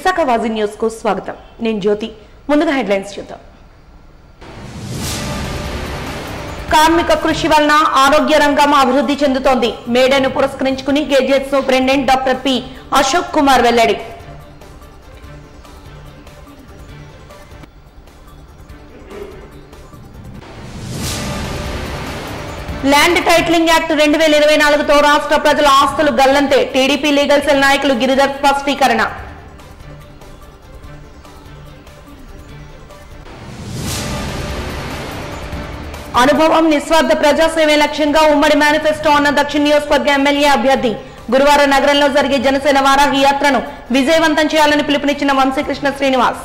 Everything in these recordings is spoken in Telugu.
విశాఖ వాజీ న్యూస్ కు స్వాగతం నేను జ్యోతి ముందుగా హెడ్లైన్స్ చూద్దాం కార్మిక కృషి వలన ఆరోగ్య రంగం అభివృద్ధి చెందుతోంది మేడను పురస్కరించుకుని gazette superintendent doctor P Ashok Kumar వెల్లడి ల్యాండ్ టైటిలింగ్ యాక్ట్ రెండు వేల ఇరవై నాలుగుతో రాష్ట్ర ప్రజల ఆస్తులు గల్లంతే టీడీపీ లీగల్ సెల్ నాయకులు గిరిధర్ స్పష్టీకరణ అనుభవం నిస్వార్థ ప్రజాసేవే లక్ష్యంగా ఉమ్మడి మేనిఫెస్టో అన్న దక్షిణ నియోజకవర్గ ఎమ్మెల్యే అభ్యర్థి గురువారం నగరంలో జరిగే జనసేన వారాహి యాత్రను విజయవంతం చేయాలని పిలుపునిచ్చిన వంశీకృష్ణ శ్రీనివాస్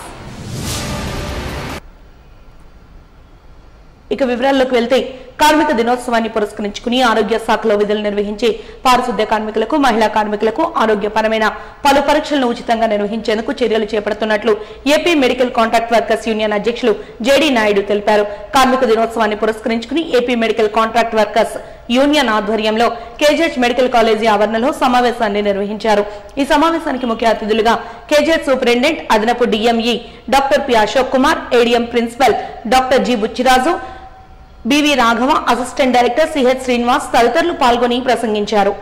ఇక వివరాల్లోకి వెళ్తే కార్మిక దినోత్సవాన్ని పురస్కరించుకుని ఆరోగ్య శాఖలో విధులు నిర్వహించే పారిశుద్ధ్య కార్మికులకు మహిళా కార్మికులకు ఆరోగ్యపరమైన పలు పరీక్షలను ఉచితంగా నిర్వహించేందుకు చర్యలు చేపడుతున్నట్లు AP medical contract workers union అధ్యక్షులు జేడీ నాయుడు తెలిపారు కార్మిక దినోత్సవాన్ని పురస్కరించుకుని AP medical contract workers union ఆధ్వర్యంలో కేజెహెచ్ మెడికల్ కాలేజీ ఆవరణలో సమావేశాన్ని నిర్వహించారు ఈ సమావేశానికి ముఖ్య అతిథులుగా కేజెహెచ్ సూపరింటెండెంట్ అదనపు DME doctor P Ashok Kumar ADM principal doctor G Buchiraju BV Raghava assistant director CH Srinivas తదితరులు పాల్గొని ప్రసంగించారు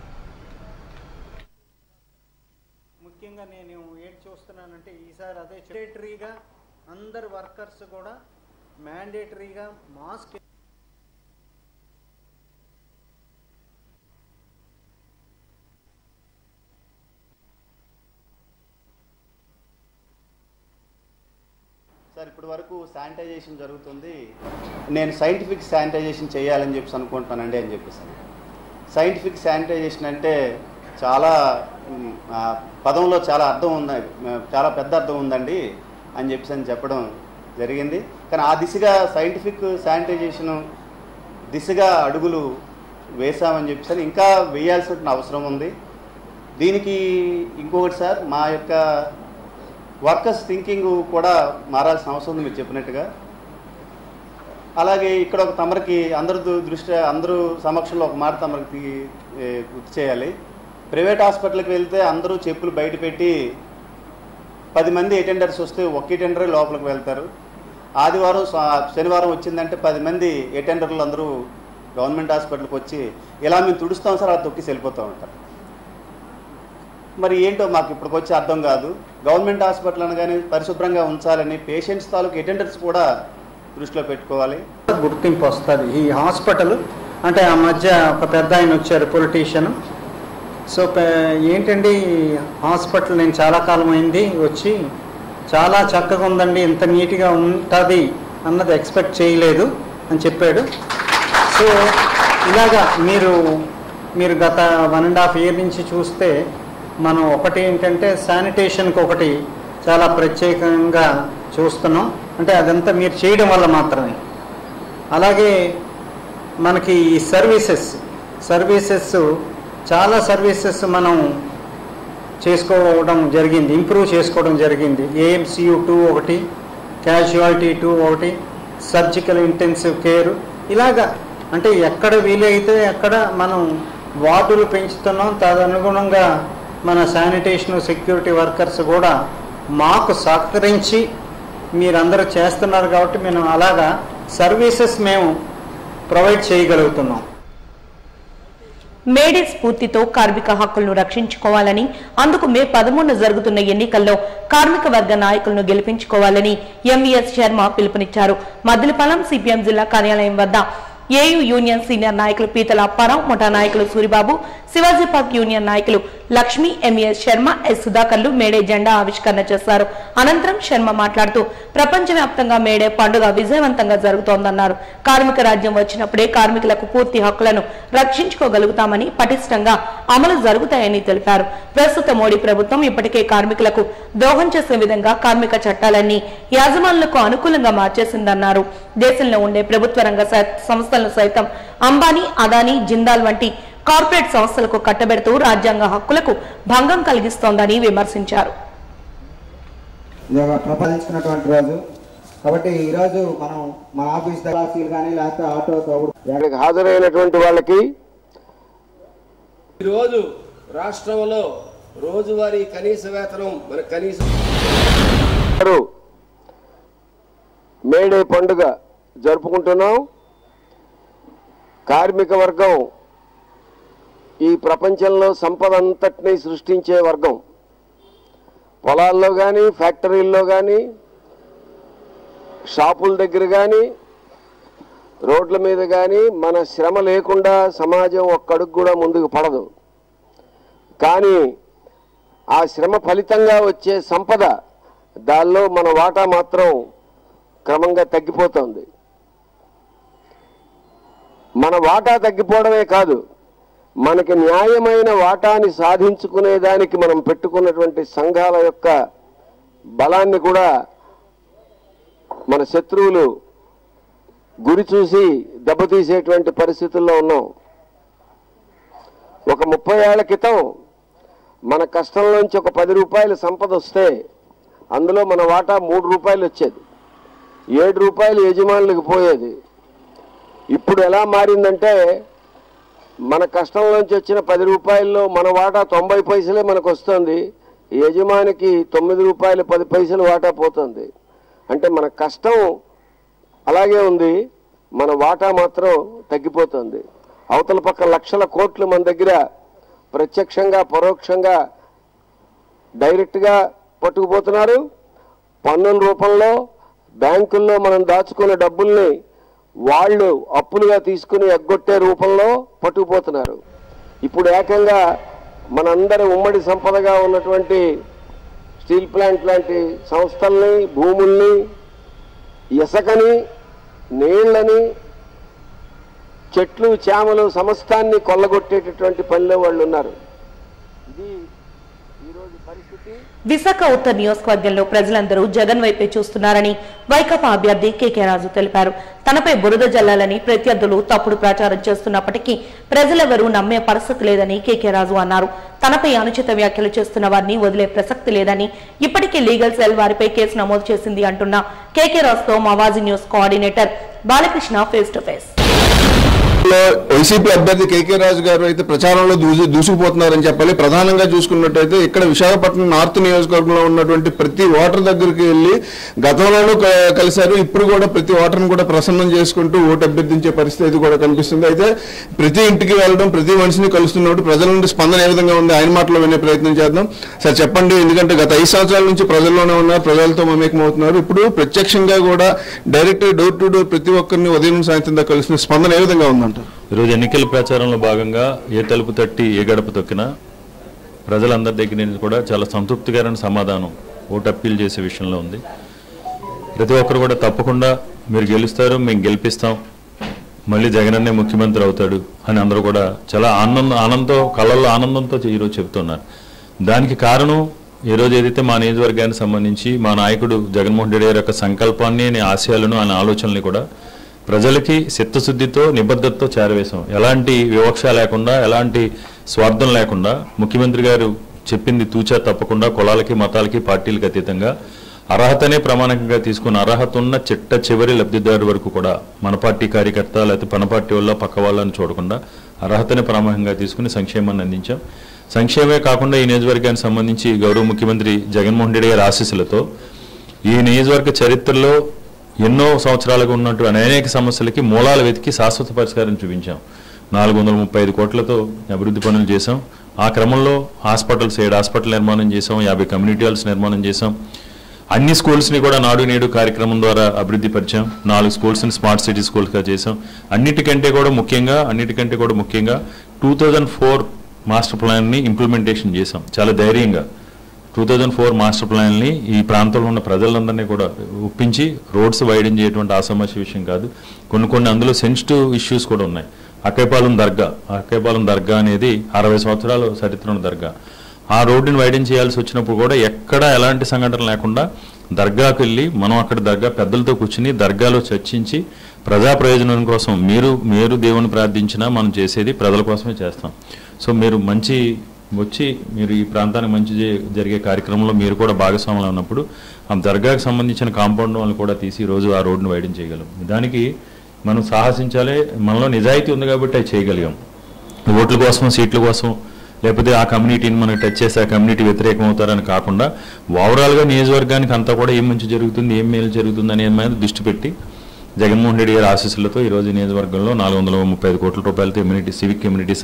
ముఖ్యంగా నేను ఏంటి చూస్తున్నానంటే ఈసారి అదే మ్యాండేటరీగా అందరు వర్కర్స్ కూడా మ్యాండేటరీగా మాస్క్ సార్ ఇప్పటి వరకు శానిటైజేషన్ జరుగుతుంది నేను సైంటిఫిక్ శానిటైజేషన్ చేయాలని చెప్పేసి అనుకుంటున్నానండి అని చెప్పేసి సైంటిఫిక్ శానిటైజేషన్ అంటే చాలా మ్, ఆ, పదంలో చాలా అర్థం ఉంది చాలా పెద్ద అర్థం ఉందండి అని చెప్పేసి అని చెప్పడం జరిగింది కానీ ఆ దిశగా సైంటిఫిక్ శానిటైజేషన్ దిశగా అడుగులు వేసామని చెప్పేసి ఇంకా వేయాల్సిన అవసరం ఉంది దీనికి ఇంకొకటి సార్ మా యొక్క వర్కర్స్ థింకింగ్ కూడా మారాల్సిన అవసరం ఉంది మీరు చెప్పినట్టుగా అలాగే ఇక్కడ ఒక తమరికి అందరి దు- దృష్ట్యా అందరూ సమక్షంలో ఒక మాట తమరికి ఏ, గుర్తు చేయాలి ప్రైవేట్ హాస్పిటల్కి వెళ్తే అందరూ చెప్పులు బయట పెట్టి పది మంది అటెండర్స్ వస్తే ఒక అటెండరే లోపలికి వెళ్తారు ఆదివారం స- శనివారం వచ్చిందంటే పది మంది అటెండర్లు అందరూ గవర్నమెంట్ హాస్పిటల్కి వచ్చి ఇలా మేము తుడుస్తాం సార్ అలా తొక్కి వెళ్ళిపోతూ ఉంటారు మరి ఏంటో మాకు ఇప్పటికొచ్చి అర్థం కాదు గవర్నమెంట్ హాస్పిటల్ అనగానే పరిశుభ్రంగా ఉంచాలని పేషెంట్స్ తాలూకు అటెండర్స్ కూడా దృష్టిలో పెట్టుకోవాలి గుర్తింపు వస్తుంది ఈ హాస్పిటల్ అంటే ఆ మధ్య ఒక పెద్ద ఆయన వచ్చారు పొలిటీషియన్ సో పే- ఏంటండి ఈ హాస్పిటల్ నేను చాలా కాలం అయింది వచ్చి చాలా చక్కగా ఉందండి ఇంత నీట్గా ఉంటుంది అన్నది ఎక్స్పెక్ట్ చేయలేదు అని చెప్పాడు సో ఇలాగా మీరు మీరు గత వన్ అండ్ హాఫ్ ఇయర్ నుంచి చూస్తే మనం ఒకటి ఏంటంటే శానిటేషన్కి ఒకటి చాలా ప్రత్యేకంగా చూస్తున్నాం అంటే అదంతా మీరు చేయడం వల్ల మాత్రమే అలాగే మనకి ఈ సర్వీసెస్ సర్వీసెస్ చాలా సర్వీసెస్ మనం చేసుకోవడం జరిగింది ఇంప్రూవ్ చేసుకోవడం జరిగింది ఏఎంసీయు టూ ఒకటి క్యాజువాలిటీ టూ ఒకటి సర్జికల్ ఇంటెన్సివ్ కేర్ ఇలాగా అంటే ఎక్కడ వీలైతే ఎక్కడ మనం వార్డులు పెంచుతున్నాం తదనుగుణంగా మన శానిటేషన్ సెక్యూరిటీ వర్కర్స్ కూడా మాకు సహకరించి మీరందరూ చేస్తున్నారు కాబట్టి మేము అలాగా సర్వీసెస్ మేము ప్రొవైడ్ చేయగలుగుతున్నాం మేడే స్ఫూర్తితో కార్మిక హక్కులను రక్షించుకోవాలని అందుకు మే పదమూడున జరుగుతున్న ఎన్నికల్లో కార్మిక వర్గ నాయకులను గెలిపించుకోవాలని ఎంవీఎస్ శర్మ పిలుపునిచ్చారు మద్దిలపాలెం సిపిఎం జిల్లా కార్యాలయం వద్ద ఏయూ యూనియన్ సీనియర్ నాయకులు పీతల అప్పారావు ముఠా నాయకులు సూరిబాబు శివాజీ పార్క్ యూనియన్ నాయకులు లక్ష్మి ఎంఎస్ శర్మ ఎస్ సుధాకర్లు మేడే జెండా ఆవిష్కరణ చేశారు అనంతరం శర్మ మాట్లాడుతూ ప్రపంచవ్యాప్తంగా మేడే పండుగ విజయవంతంగా జరుగుతోందన్నారు కార్మిక రాజ్యం వచ్చినప్పుడే కార్మికులకు పూర్తి హక్కులను రక్షించుకోగలుగుతామని పటిష్టంగా అమలు జరుగుతాయని తెలిపారు ప్రస్తుత మోడీ ప్రభుత్వం ఇప్పటికే కార్మికులకు ద్రోహం చేసే విధంగా కార్మిక చట్టాలన్నీ యాజమానులకు అనుకూలంగా మార్చేసిందన్నారు దేశంలో ఉండే ప్రభుత్వ రంగ స- సంస్థలను సైతం అంబానీ అదానీ జిందాల్ వంటి కార్పొరేట్ సంస్థలకు కట్టబెడుతూ రాజ్యాంగ హక్కులకు భంగం కలిగిస్తోందని విమర్శించారు ఇది ఒక ప్రపంచుకున్నటువంటి రోజు కాబట్టి ఈ రోజు మనం మన ఆఫీస్ దగ్గర కానీ లేకపోతే ఆటో తోడు ఇక్కడికి హాజరైనటువంటి వాళ్ళకి ఈరోజు రాష్ట్రంలో రోజువారీ కనీస వేతనం మన కనీస గారు మేడే పండుగ జరుపుకుంటున్నాం కార్మిక వర్గం ఈ ప్రపంచంలో సంపద అంతటినీ సృష్టించే వర్గం పొలాల్లో కానీ ఫ్యాక్టరీల్లో కానీ షాపుల దగ్గర కానీ రోడ్ల మీద కానీ మన శ్రమ లేకుండా సమాజం ఒక్కడుగు కూడా ముందుకు పడదు కానీ ఆ శ్రమ ఫలితంగా వచ్చే సంపద దానిలో మన వాటా మాత్రం క్రమంగా తగ్గిపోతుంది మన వాటా తగ్గిపోవడమే కాదు మనకి న్యాయమైన వాటాని సాధించుకునేదానికి మనం పెట్టుకున్నటువంటి సంఘాల యొక్క బలాన్ని కూడా మన శత్రువులు గురి చూసి దెబ్బతీసేటువంటి పరిస్థితుల్లో ఉన్నాం ఒక ముప్పై ఏళ్ల క్రితం మన కష్టంలోంచి ఒక పది రూపాయల సంపద వస్తే అందులో మన వాటా మూడు రూపాయలు వచ్చేది ఏడు రూపాయలు యజమానులకు పోయేది ఇప్పుడు ఎలా మారిందంటే మన కష్టంలోంచి వచ్చిన పది రూపాయల్లో మన వాటా తొంభై పైసలే మనకు వస్తుంది యజమానికి తొమ్మిది రూపాయలు పది పైసలు వాటా పోతుంది అంటే మన కష్టం అలాగే ఉంది మన వాటా మాత్రం తగ్గిపోతుంది అవతల పక్క లక్షల కోట్లు మన దగ్గర ప్రత్యక్షంగా పరోక్షంగా డైరెక్ట్గా పట్టుకుపోతున్నారు పన్నుల రూపంలో బ్యాంకుల్లో మనం దాచుకున్న డబ్బుల్ని వాళ్ళు అప్పులుగా తీసుకుని ఎగ్గొట్టే రూపంలో పట్టుకుపోతున్నారు ఇప్పుడు ఏకంగా మనందరి ఉమ్మడి సంపదగా ఉన్నటువంటి స్టీల్ ప్లాంట్ లాంటి సంస్థల్ని భూముల్ని ఇసకని నీళ్ళని చెట్లు చేమలు సమస్తాన్ని కొల్లగొట్టేటటువంటి పనిలో వాళ్ళు ఉన్నారు ఇది ఈరోజు పరిస్థితి విశాఖ ఉత్తర్ నియోజకవర్గంలో ప్రజలందరూ జగన్ వైపే చూస్తున్నారని వైకాపా అభ్యర్థి కేకే రాజు తెలిపారు తనపై బురద జల్లాలని ప్రత్యర్థులు తప్పుడు ప్రచారం చేస్తున్నప్పటికీ ప్రజలెవరూ నమ్మే పరిస్థితి లేదని కేకే రాజు అన్నారు తనపై అనుచిత వ్యాఖ్యలు చేస్తున్న వారిని వదిలే ప్రసక్తి లేదని ఇప్పటికే లీగల్ సెల్ వారిపై కేసు నమోదు చేసింది అంటున్న కేకే రాజుతో మవాజీ news coordinator Balakrishna face to face లో వైసీపీ అభ్యర్థి కేకే రాజు గారు అయితే ప్రచారంలో దూసి దూసుకుపోతున్నారని చెప్పాలి ప్రధానంగా చూసుకున్నట్టయితే ఇక్కడ విశాఖపట్నం నార్త్ నియోజకవర్గంలో ఉన్నటువంటి ప్రతి ఓటర్ దగ్గరికి వెళ్ళి గతంలోనూ క- కలిశారు ఇప్పుడు కూడా ప్రతి ఓటర్ని కూడా ప్రసన్నం చేసుకుంటూ ఓటు అభ్యర్థించే పరిస్థితి కూడా కనిపిస్తుంది అయితే ప్రతి ఇంటికి వెళ్ళడం ప్రతి మనిషిని కలుస్తున్నప్పుడు ప్రజల నుండి స్పందన ఏ విధంగా ఉంది ఆయన మాటలో వినే ప్రయత్నం చేద్దాం సార్ చెప్పండి ఎందుకంటే గత ఐదు సంవత్సరాల నుంచి ప్రజల్లోనే ఉన్నారు ప్రజలతో మమేకమవుతున్నారు ఇప్పుడు ప్రత్యక్షంగా కూడా డైరెక్ట్ డోర్ టు డోర్ ప్రతి ఒక్కరిని ఉదయం నుంచి సాయంత్రం దాకా కలుస్తున్న స్పందన ఏ విధంగా ఉందంటారు ఈరోజు ఎన్నికల ప్రచారంలో భాగంగా ఏ తలుపు తట్టి ఏ గడప తొక్కినా ప్రజలందరి దగ్గర నుంచి కూడా చాలా సంతృప్తికరమైన సమాధానం ఓటు అప్పీల్ చేసే విషయంలో ఉంది ప్రతి ఒక్కరు కూడా తప్పకుండా మీరు గెలుస్తారు మేము గెలిపిస్తాం మళ్ళీ జగనన్నే ముఖ్యమంత్రి అవుతాడు అని అందరూ కూడా చాలా ఆనందం ఆనందంతో కళ్ళల్లో ఆనందంతో ఈరోజు చెబుతున్నారు దానికి కారణం ఈ రోజు ఏదైతే మా నియోజకవర్గానికి సంబంధించి మా నాయకుడు జగన్మోహన్ రెడ్డి గారి యొక్క సంకల్పాన్ని ఆయన ఆశయాలను ఆయన ఆలోచనల్ని కూడా ప్రజలకి చిత్తశుద్ధితో నిబద్ధతతో చేరవేశాం ఎలాంటి వివక్ష లేకుండా ఎలాంటి స్వార్థం లేకుండా ముఖ్యమంత్రి గారు చెప్పింది తూచా తప్పకుండా కులాలకి మతాలకి పార్టీలకు అతీతంగా అర్హతనే ప్రమాణకంగా తీసుకున్న అర్హత ఉన్న చిట్ట చివరి లబ్ధిదారు వరకు కూడా మన పార్టీ కార్యకర్త లేకపోతే పన పార్టీ వల్ల పక్క వాళ్ళని చూడకుండా అర్హతనే ప్రమాణకంగా తీసుకుని సంక్షేమాన్ని అందించాం సంక్షేమే కాకుండా ఈ నియోజకవర్గానికి సంబంధించి గౌరవ ముఖ్యమంత్రి జగన్మోహన్ రెడ్డి గారి ఆశీస్సులతో ఈ నియోజకవర్గ చరిత్రలో ఎన్నో సంవత్సరాలుగా ఉన్నటువంటి అనేక సమస్యలకి మూలాలు వెతికి శాశ్వత పరిష్కారం చూపించాం నాలుగు వందల ముప్పై ఐదు కోట్లతో అభివృద్ధి పనులు చేశాం ఆ క్రమంలో హాస్పిటల్స్ ఏడు హాస్పిటల్ నిర్మాణం చేశాం యాభై కమ్యూనిటీ హాల్స్ నిర్మాణం చేశాం అన్ని స్కూల్స్ని కూడా నాడు నేడు కార్యక్రమం ద్వారా అభివృద్ధి పరిచాం నాలుగు స్కూల్స్ని స్మార్ట్ సిటీ స్కూల్స్గా చేశాం అన్నిటికంటే కూడా ముఖ్యంగా అన్నిటికంటే కూడా ముఖ్యంగా టూ థౌజండ్ ఫోర్ మాస్టర్ ప్లాన్ని ఇంప్లిమెంటేషన్ చేశాం చాలా ధైర్యంగా టూ థౌజండ్ ఫోర్ మాస్టర్ ప్లాన్ని ఈ ప్రాంతంలో ఉన్న ప్రజలందరినీ కూడా ఒప్పించి రోడ్స్ వైడెన్ చేయటువంటి ఆసమస్య విషయం కాదు కొన్ని కొన్ని అందులో సెన్సిటివ్ ఇష్యూస్ కూడా ఉన్నాయి అక్కైపాలెం దర్గా అక్కైపాలెం దర్గా అనేది అరవై సంవత్సరాలు చరిత్ర ఉన్న దర్గా ఆ రోడ్డుని వైడెన్ చేయాల్సి వచ్చినప్పుడు కూడా ఎక్కడ ఎలాంటి సంఘటన లేకుండా దర్గాకు వెళ్ళి మనం అక్కడ దర్గా పెద్దలతో కూర్చుని దర్గాలో చర్చించి ప్రజా ప్రయోజనం కోసం మీరు మీరు దేవుని ప్రార్థించినా మనం చేసేది ప్రజల కోసమే చేస్తాం సో మీరు మంచి వచ్చి మీరు ఈ ప్రాంతానికి మంచి జే- జరిగే కార్యక్రమంలో మీరు కూడా భాగస్వాములు ఉన్నప్పుడు ఆ దర్గాకు సంబంధించిన కాంపౌండ్ వాళ్ళని కూడా తీసి ఈ రోజు ఆ రోడ్డును వైడెన్ చేయగలం దానికి మనం సాహసించాలి మనలో నిజాయితీ ఉంది కాబట్టి అది చేయగలిగాం ఓట్ల కోసం సీట్ల కోసం లేకపోతే ఆ కమ్యూనిటీని మనం టచ్ చేస్తే ఆ కమ్యూనిటీ వ్యతిరేకం అవుతారని కాకుండా ఓవరాల్గా నియోజకవర్గానికి అంతా కూడా ఏం మంచి జరుగుతుంది ఏం మేలు జరుగుతుంది అనే మీద దృష్టి పెట్టి జగన్మోహన్ రెడ్డి గారి ఆశీస్సులతో ఈరోజు ఈ నియోజకవర్గంలో నాలుగు వందల ముప్పై ఐదు కోట్ల రూపాయలతో ఇమ్యూనిటీ సివిక్ కమ్యూనిటీస్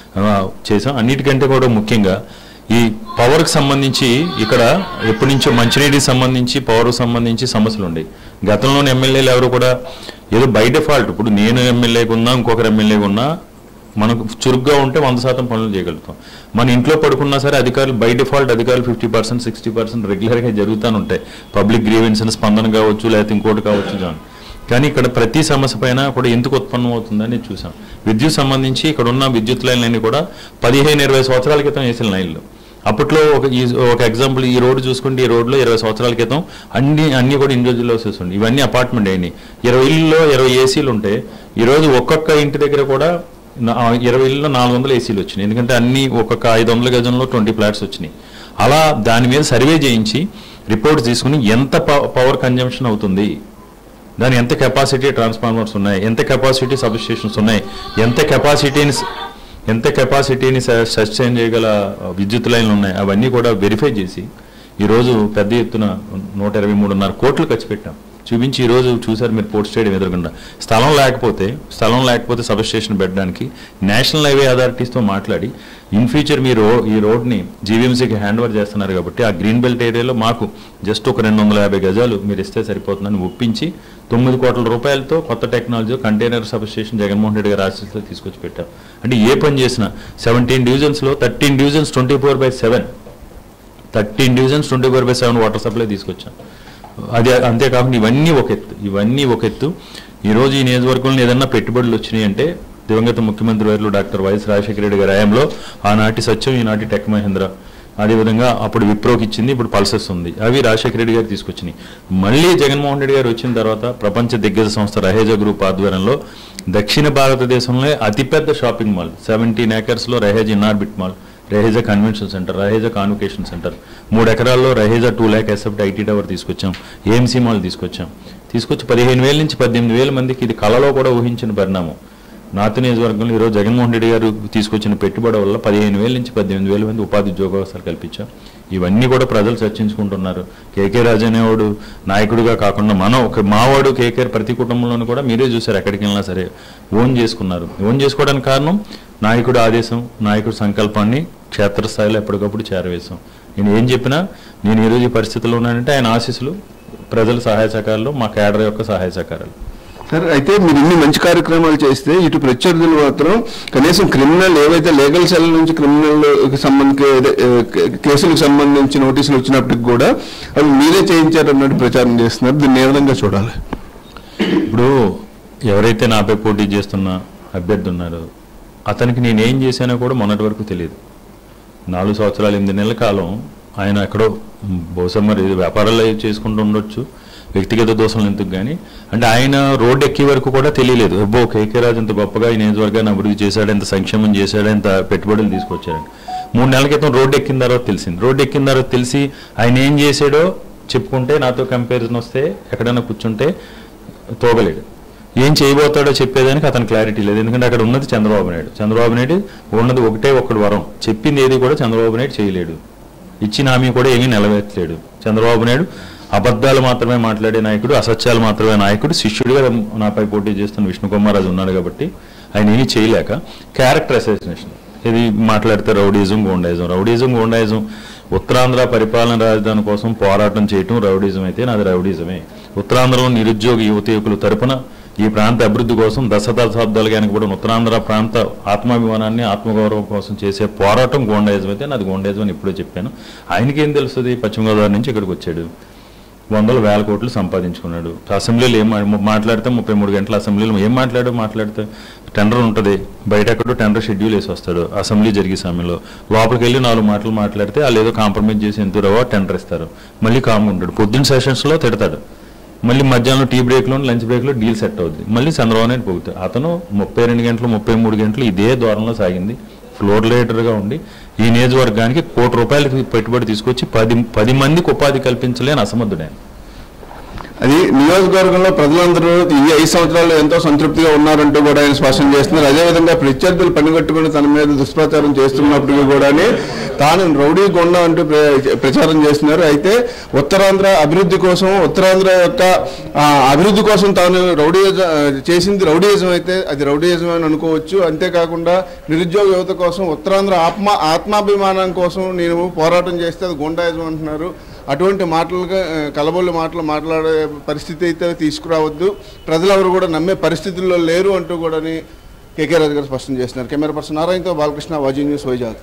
చేసాం అన్నిటికంటే కూడా ముఖ్యంగా ఈ పవర్కి సంబంధించి ఇక్కడ ఎప్పటి నుంచో మంచినీటికి సంబంధించి పవర్కి సంబంధించి సమస్యలు ఉండేవి గతంలోని ఎమ్మెల్యేలు ఎవరు కూడా ఏదో బై డిఫాల్ట్ ఇప్పుడు నేను ఎమ్మెల్యేగా ఉన్నా ఇంకొకరు ఎమ్మెల్యేగా ఉన్నా మనకు చురుగ్గా ఉంటే వంద శాతం పనులు చేయగలుగుతాం మన ఇంట్లో పడుకున్నా సరే అధికారులు బై డిఫాల్ట్ అధికారులు ఫిఫ్టీ పర్సెంట్ సిక్స్టీ పర్సెంట్ రెగ్యులర్గా జరుగుతూనే ఉంటాయి పబ్లిక్ గ్రీవెన్సెస్ స్పందన కావచ్చు లేకపోతే ఇంకోటి కావచ్చు జాన్ కానీ ఇక్కడ ప్రతి సమస్య పైన కూడా ఎందుకు ఉత్పన్నం అవుతుందని చూసాం విద్యుత్ సంబంధించి ఇక్కడ ఉన్న విద్యుత్ లైన్లన్నీ కూడా పదిహేను ఇరవై సంవత్సరాల క్రితం వేసిన లైన్లు అప్పట్లో ఒక ఈ ఒక ఎగ్జాంపుల్ ఈ రోడ్డు చూసుకుంటే ఈ రోడ్లో ఇరవై సంవత్సరాల క్రితం అన్ని అన్ని కూడా ఇండివిజువల్ హౌసెస్ ఉండి ఇవన్నీ అపార్ట్మెంట్ అయినాయి ఇరవై ఇళ్ళలో ఇరవై ఏసీలు ఉంటే ఈరోజు ఒక్కొక్క ఇంటి దగ్గర కూడా నా- ఇరవై ఇళ్ళలో నాలుగు వందల ఏసీలు వచ్చినాయి ఎందుకంటే అన్ని ఒక్కొక్క ఐదు వందల గజంలో ట్వంటీ ఫ్లాట్స్ వచ్చినాయి అలా దాని మీద సర్వే చేయించి రిపోర్ట్స్ తీసుకుని ఎంత పవర్ కన్జంప్షన్ అవుతుంది దాని ఎంత కెపాసిటీ ట్రాన్స్ఫార్మర్స్ ఉన్నాయి ఎంత కెపాసిటీ సబ్ స్టేషన్స్ ఉన్నాయి ఎంత కెపాసిటీని ఎంత కెపాసిటీని సస్టైన్ చేయగల విద్యుత్ లైన్లు ఉన్నాయి అవన్నీ కూడా వెరిఫై చేసి ఈరోజు పెద్ద ఎత్తున నూట ఇరవై మూడున్నర కోట్లు ఖర్చు పెట్టాం చూపించి ఈరోజు చూసారు మీరు పోర్ట్ స్టేడియం ఎదురుగుండా స్థలం లేకపోతే స్థలం లేకపోతే సబ్ స్టేషన్ పెట్టడానికి నేషనల్ హైవే అథారిటీస్తో మాట్లాడి ఇన్ ఫ్యూచర్ మీరు ఈ రోడ్ని జీవీఎంసీకి హ్యాండ్ ఓవర్ చేస్తున్నారు కాబట్టి ఆ గ్రీన్ బెల్ట్ ఏరియాలో మాకు జస్ట్ ఒక రెండు వందల యాభై గజాలు మీరు ఇస్తే సరిపోతుందని ఒప్పించి తొమ్మిది కోట్ల రూపాయలతో కొత్త technology container substation Jaganmohan Reddy గారి ఆశీస్సులో తీసుకొచ్చి పెట్టాం అంటే ఏ పని చేసినా సెవెంటీన్ డివిజన్స్లో thirteen divisions twenty four by seven thirteen divisions twenty four by seven water supply తీసుకొచ్చాం అది అంతేకాకుండా ఇవన్నీ ఒక ఎత్తు ఇవన్నీ ఒక ఎత్తు ఈరోజు ఈ నియోజకవర్గంలో ఏదన్నా పెట్టుబడులు వచ్చినాయి అంటే దివంగత ముఖ్యమంత్రి వర్యులు డాక్టర్ వైఎస్ రాజశేఖర రెడ్డి గారి హయాంలో ఆనాటి సత్యం ఈనాటి టెక్ మహేంద్ర అదేవిధంగా అప్పుడు విప్రోకి ఇచ్చింది ఇప్పుడు పల్సెస్ ఉంది అవి రాజశేఖర రెడ్డి గారు తీసుకొచ్చినాయి మళ్ళీ జగన్మోహన్ రెడ్డి గారు వచ్చిన తర్వాత ప్రపంచ దిగ్గజ సంస్థ రహేజా గ్రూప్ ఆధ్వర్యంలో దక్షిణ భారతదేశంలో అతిపెద్ద షాపింగ్ మాల్ సెవెంటీన్ ఏకర్స్లో Raheja Inorbit mall Raheja convention centre Raheja convocation centre మూడు ఎకరాల్లో రహేజా టూ ల్యాక్ ఎసెప్ట్ ఐటీ టవర్ తీసుకొచ్చాం ఏఎంసీ మాల్ తీసుకొచ్చాం తీసుకొచ్చి పదిహేను వేల నుంచి పద్దెనిమిది వేల మందికి ఇది కళలో కూడా ఊహించిన పరిణామం నార్త్ నియోజకవర్గంలో ఈరోజు జగన్మోహన్ రెడ్డి గారు తీసుకొచ్చిన పెట్టుబడి వల్ల పదిహేను వేల నుంచి పద్దెనిమిది వేల మంది ఉపాధి ఉద్యోగావకాశాలు కల్పించాం ఇవన్నీ కూడా ప్రజలు చర్చించుకుంటున్నారు కేకే రాజు అనేవాడు నాయకుడిగా కాకుండా మనం ఒక మావాడు కేకే ప్రతి కుటుంబంలోనూ కూడా మీరే చూసారు ఎక్కడికి వెళ్ళినా సరే ఓన్ చేసుకున్నారు ఓన్ చేసుకోవడానికి కారణం నాయకుడి ఆదేశం నాయకుడి సంకల్పాన్ని క్షేత్రస్థాయిలో ఎప్పటికప్పుడు చేరవేశాం నేను ఏం చెప్పినా నేను ఈరోజు ఈ పరిస్థితిలో ఉన్నానంటే ఆయన ఆశీస్సులు ప్రజల సహాయ సహకారాలు మా కేడర్ యొక్క సహాయ సహకారాలు సార్ అయితే మీరు ఇన్ని మంచి కార్యక్రమాలు చేస్తే ఇటు ప్రత్యర్థులు మాత్రం కనీసం క్రిమినల్ ఏవైతే లీగల్ సెల్ నుంచి క్రిమినల్ సంబంధించి కేసులకు సంబంధించి నోటీసులు వచ్చినప్పటికి కూడా అవి మీరే చేయించారు అన్నట్టు ప్రచారం చేస్తున్నారు దీన్ని ఏ విధంగా చూడాలి ఇప్పుడు ఎవరైతే నాపై పోటీ చేస్తున్న అభ్యర్థి ఉన్నారో అతనికి నేనేం చేశానో కూడా మొన్నటి వరకు తెలియదు నాలుగు సంవత్సరాలు ఎనిమిది నెలల కాలం ఆయన ఎక్కడో మ్, బహుశా మరి ఇది వ్యాపారాలు అవి చేసుకుంటూ ఉండొచ్చు వ్యక్తిగత దోషాలు ఎందుకు కానీ అంటే ఆయన రోడ్డు ఎక్కే వరకు కూడా తెలియలేదు అబ్బో కేకే రాజు ఇంత గొప్పగా ఈ నియోజకవర్గాన్ని అభివృద్ధి చేశాడు ఎంత సంక్షేమం చేశాడు ఎంత పెట్టుబడులు తీసుకొచ్చాడని మూడు నెలల క్రితం రోడ్డు ఎక్కిన తర్వాత తెలిసింది రోడ్డు ఎక్కిన తర్వాత తెలిసి ఆయన ఏం చేశాడో చెప్పుకుంటే నాతో కంపారిజన్ వస్తే ఎక్కడైనా కూర్చుంటే తోగలేడు ఏం చేయబోతాడో చెప్పేదానికి అతను క్లారిటీ లేదు ఎందుకంటే అక్కడ ఉన్నది చంద్రబాబు నాయుడు చంద్రబాబు నాయుడు ఉన్నది ఒకటే ఒక్కడు వరం చెప్పింది ఏది కూడా చంద్రబాబు నాయుడు చేయలేడు ఇచ్చిన హామీ కూడా ఏమీ నిలవేర్చలేడు చంద్రబాబు నాయుడు అబద్ధాలు మాత్రమే మాట్లాడే నాయకుడు అసత్యాలు మాత్రమే నాయకుడు శిష్యుడిగా నాపై పోటీ చేస్తున్న విష్ణుకుమార్ ఉన్నాడు కాబట్టి ఆయన ఏమీ చేయలేక క్యారెక్టర్ అసోసినేషన్ ఇది మాట్లాడితే rowdyism goondaism rowdyism goondaism Uttarandhra పరిపాలన రాజధాని కోసం పోరాటం చేయటం రౌడీజం అయితే నాది రౌడీజమే ఉత్తరాంధ్రలో నిరుద్యోగ యువత యువకుల తరపున ఈ ప్రాంత అభివృద్ధి కోసం దశ దశాబ్దాలుగా వెనకబడిన ఉత్తరాంధ్ర ప్రాంత ఆత్మాభిమానాన్ని ఆత్మగౌరవం కోసం చేసే పోరాటం గోండాయిజం అయితే నాది గోండాయిజం అని ఇప్పుడే చెప్పాను ఆయనకేం తెలుస్తుంది పశ్చిమ గోదావరి నుంచి ఇక్కడికి వచ్చాడు వందల వేల కోట్లు సంపాదించుకున్నాడు అసెంబ్లీలో ఏం మా- మాట్లాడితే ముప్పై మూడు గంటల అసెంబ్లీలో ఏం మాట్లాడు మాట్లాడితే టెండర్ ఉంటుంది బయట ఎక్కడో టెండర్ షెడ్యూల్ వేసి వస్తాడు అసెంబ్లీ జరిగే సమయంలో లోపలికి వెళ్ళి నాలుగు మాటలు మాట్లాడితే వాళ్ళు ఏదో కాంప్రమైజ్ చేసి ఎంత రవో టెండర్ ఇస్తారు మళ్ళీ కామ్ ఉంటాడు పొద్దున్న సెషన్స్లో తిడతాడు మళ్ళీ మధ్యాహ్నం టీ బ్రేక్లో లంచ్ బ్రేక్లో డీల్ సెట్ అవుద్ది మళ్ళీ చంద్రబాబు నాయుడు పోగుతాడు అతను ముప్పై రెండు గంటలు ముప్పై మూడు గంటలు ఇదే దూరంలో సాగింది ఫ్లోర్ లీడర్గా ఉండి ఈ నియోజకవర్గానికి కోటి రూపాయలు పెట్టుబడి తీసుకొచ్చి పది పది మందికి ఉపాధి కల్పించలేని అసమర్థుడే ఆయన. అది నియోజకవర్గంలో ప్రజలందరూ ఈ ఐదు సంవత్సరాలు ఎంతో సంతృప్తిగా ఉన్నారంటూ కూడా ఆయన స్పష్టం చేస్తున్నారు అదేవిధంగా ప్రత్యర్థులు పనిగట్టుకుని తన మీద దుష్ప్రచారం చేస్తున్నప్పటికీ కూడా తాను రౌడీ గొండ అంటూ ప్ర- ప్రచారం చేస్తున్నారు అయితే ఉత్తరాంధ్ర అభివృద్ధి కోసం ఉత్తరాంధ్ర యొక్క ఆ, అభివృద్ధి కోసం తాను రౌడీయిజం ఆ, చేసింది రౌడీయిజం అయితే అది రౌడీయిజం అని అనుకోవచ్చు అంతేకాకుండా నిరుద్యోగ యువత కోసం ఉత్తరాంధ్ర ఆత్మ ఆత్మాభిమానం కోసం నేను పోరాటం చేస్తే అది గుండాయిజం అంటున్నారు అటువంటి మాటలుగా ఆ, కలబొల్లి మాటలు మాట్లాడే పరిస్థితి అయితే తీసుకురావద్దు ప్రజలెవరు కూడా నమ్మే పరిస్థితుల్లో లేరు అంటూ కూడా కేకే రాజు గారు స్పష్టం చేస్తున్నారు కెమెరా పర్సన్ నారాయణతో Balakrishna Vaji news Vizag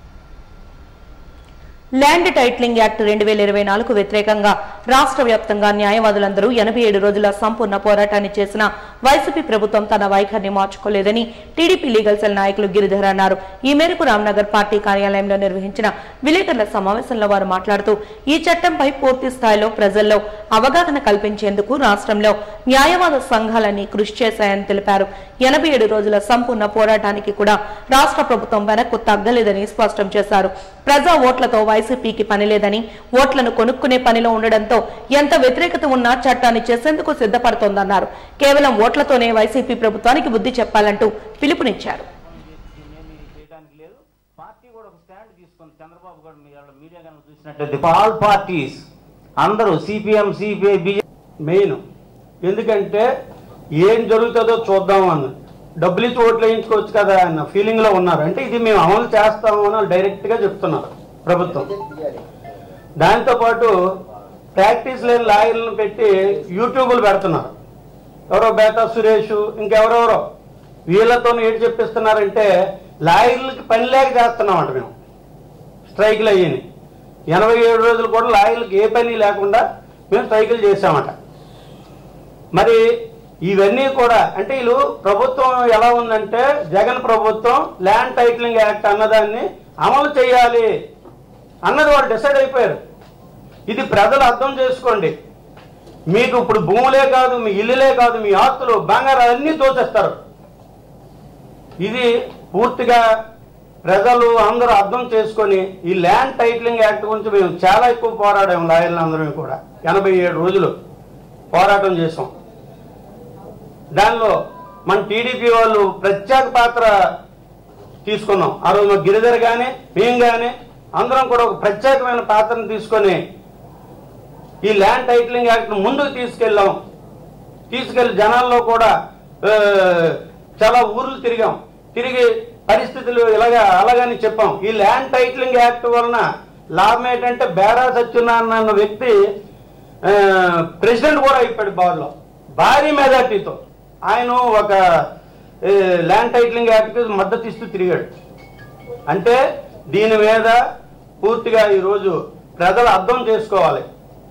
land titling act రెండు వేల ఇరవై నాలుగు వ్యతిరేకంగా రాష్ట్ర వ్యాప్తంగా న్యాయవాదులందరూ ఎనభై ఏడు రోజుల సంపూర్ణ పోరాటాన్ని చేసిన వైసీపీ ప్రభుత్వం తన వైఖరిని మార్చుకోలేదని టీడీపీ లీగల్ సెల్ నాయకులు గిరిధర్ అన్నారు ఈ మేరకు రామ్నగర్ పార్టీ కార్యాలయంలో నిర్వహించిన విలేకరుల సమావేశంలో వారు మాట్లాడుతూ ఈ చట్టంపై పూర్తి స్థాయిలో ప్రజల్లో అవగాహన కల్పించేందుకు రాష్ట్రంలో న్యాయవాద సంఘాలన్నీ కృషి చేశాయని తెలిపారు ఎనభై ఏడు రోజుల సంపూర్ణ పోరాటానికి కూడా రాష్ట్ర ప్రభుత్వం వెనక్కు తగ్గలేదని స్పష్టం చేశారు ప్రజా ఓట్లతో వైసీపీకి పని లేదని ఓట్లను కొనుక్కునే పనిలో ఉండడంతో ఎంత వ్యతిరేకత ఉన్నా చట్టాన్ని చేసేందుకు సిద్ధపడుతోందన్నారు కేవలం ఓట్లతోనే వైసీపీ ప్రభుత్వానికి బుద్ధి చెప్పాలంటూ పిలుపునిచ్చారు చేయడానికి లేదు పార్టీ కూడా ఒక స్టాండ్ తీసుకుంది చంద్రబాబు గారు మీ వాళ్ళ మీడియా కనుక చూసినట్లయితే ఆల్ పార్టీస్ అందరూ సిపిఎం సిపిఐ బీజేపీ మెయిన్ ఎందుకంటే ఏం జరుగుతుందో చూద్దాం అన్న డబ్బులు ఇచ్చి ఓట్లు వేయించుకోవచ్చు కదా అన్న ఫీలింగ్ లో ఉన్నారు అంటే ఇది మేము అమలు చేస్తాము అని వాళ్ళు డైరెక్ట్ గా చెప్తున్నారు ప్రభుత్వం దాంతోపాటు ప్రాక్టీస్ లేని లాయర్లను పెట్టి యూట్యూబ్లు పెడుతున్నారు ఎవరో బేతా సురేష్ ఇంకెవరెవరో వీళ్ళతో ఏడు చెప్పిస్తున్నారంటే లాయర్లకి పని లేక చేస్తున్నామంట మేము స్ట్రైకులు అయ్యాయి ఎనభై ఏడు రోజులు కూడా లాయర్లకు ఏ పని లేకుండా మేము స్ట్రైకులు చేశామట మరి ఇవన్నీ కూడా అంటే వీళ్ళు ప్రభుత్వం ఎలా ఉందంటే జగన్ ప్రభుత్వం ల్యాండ్ టైటిలింగ్ యాక్ట్ అన్నదాన్ని అమలు చేయాలి అన్నది వాళ్ళు డిసైడ్ అయిపోయారు ఇది ప్రజలు అర్థం చేసుకోండి మీకు ఇప్పుడు భూములే కాదు మీ ఇల్లులే కాదు మీ ఆస్తులు బంగారాలు అన్నీ దోచేస్తారు ఇది పూర్తిగా ప్రజలు అందరూ అర్థం చేసుకొని ఈ ల్యాండ్ టైటిలింగ్ యాక్ట్ గురించి మేము చాలా ఎక్కువ పోరాడాము లాయర్లు అందరం కూడా ఎనభై ఏడు రోజులు పోరాటం చేసాం దానిలో మన టీడీపీ వాళ్ళు ప్రత్యేక పాత్ర తీసుకున్నాం ఆ రోజు మా గిరిధర్ కానీ మేము కానీ అందరం కూడా ఒక ప్రత్యేకమైన పాత్రను తీసుకొని ఈ ల్యాండ్ టైటిలింగ్ యాక్ట్ ముందుకు తీసుకెళ్ళాం తీసుకెళ్లి జనాల్లో కూడా ఆ, చాలా ఊర్లు తిరిగాం తిరిగి పరిస్థితులు ఇలాగా అలాగని చెప్పాం ఈ ల్యాండ్ టైటిలింగ్ యాక్ట్ వలన లాభం ఏంటంటే బేరా సత్యనారాయణ అన్న వ్యక్తి ఆ, ప్రెసిడెంట్ కూడా అయిపోయాడు బార్లో భారీ మెజార్టీతో ఆయన ఒక ఏ, ల్యాండ్ టైటిలింగ్ యాక్ట్కి మద్దతు ఇస్తూ తిరిగాడు అంటే దీని మీద పూర్తిగా ఈరోజు ప్రజలు అర్థం చేసుకోవాలి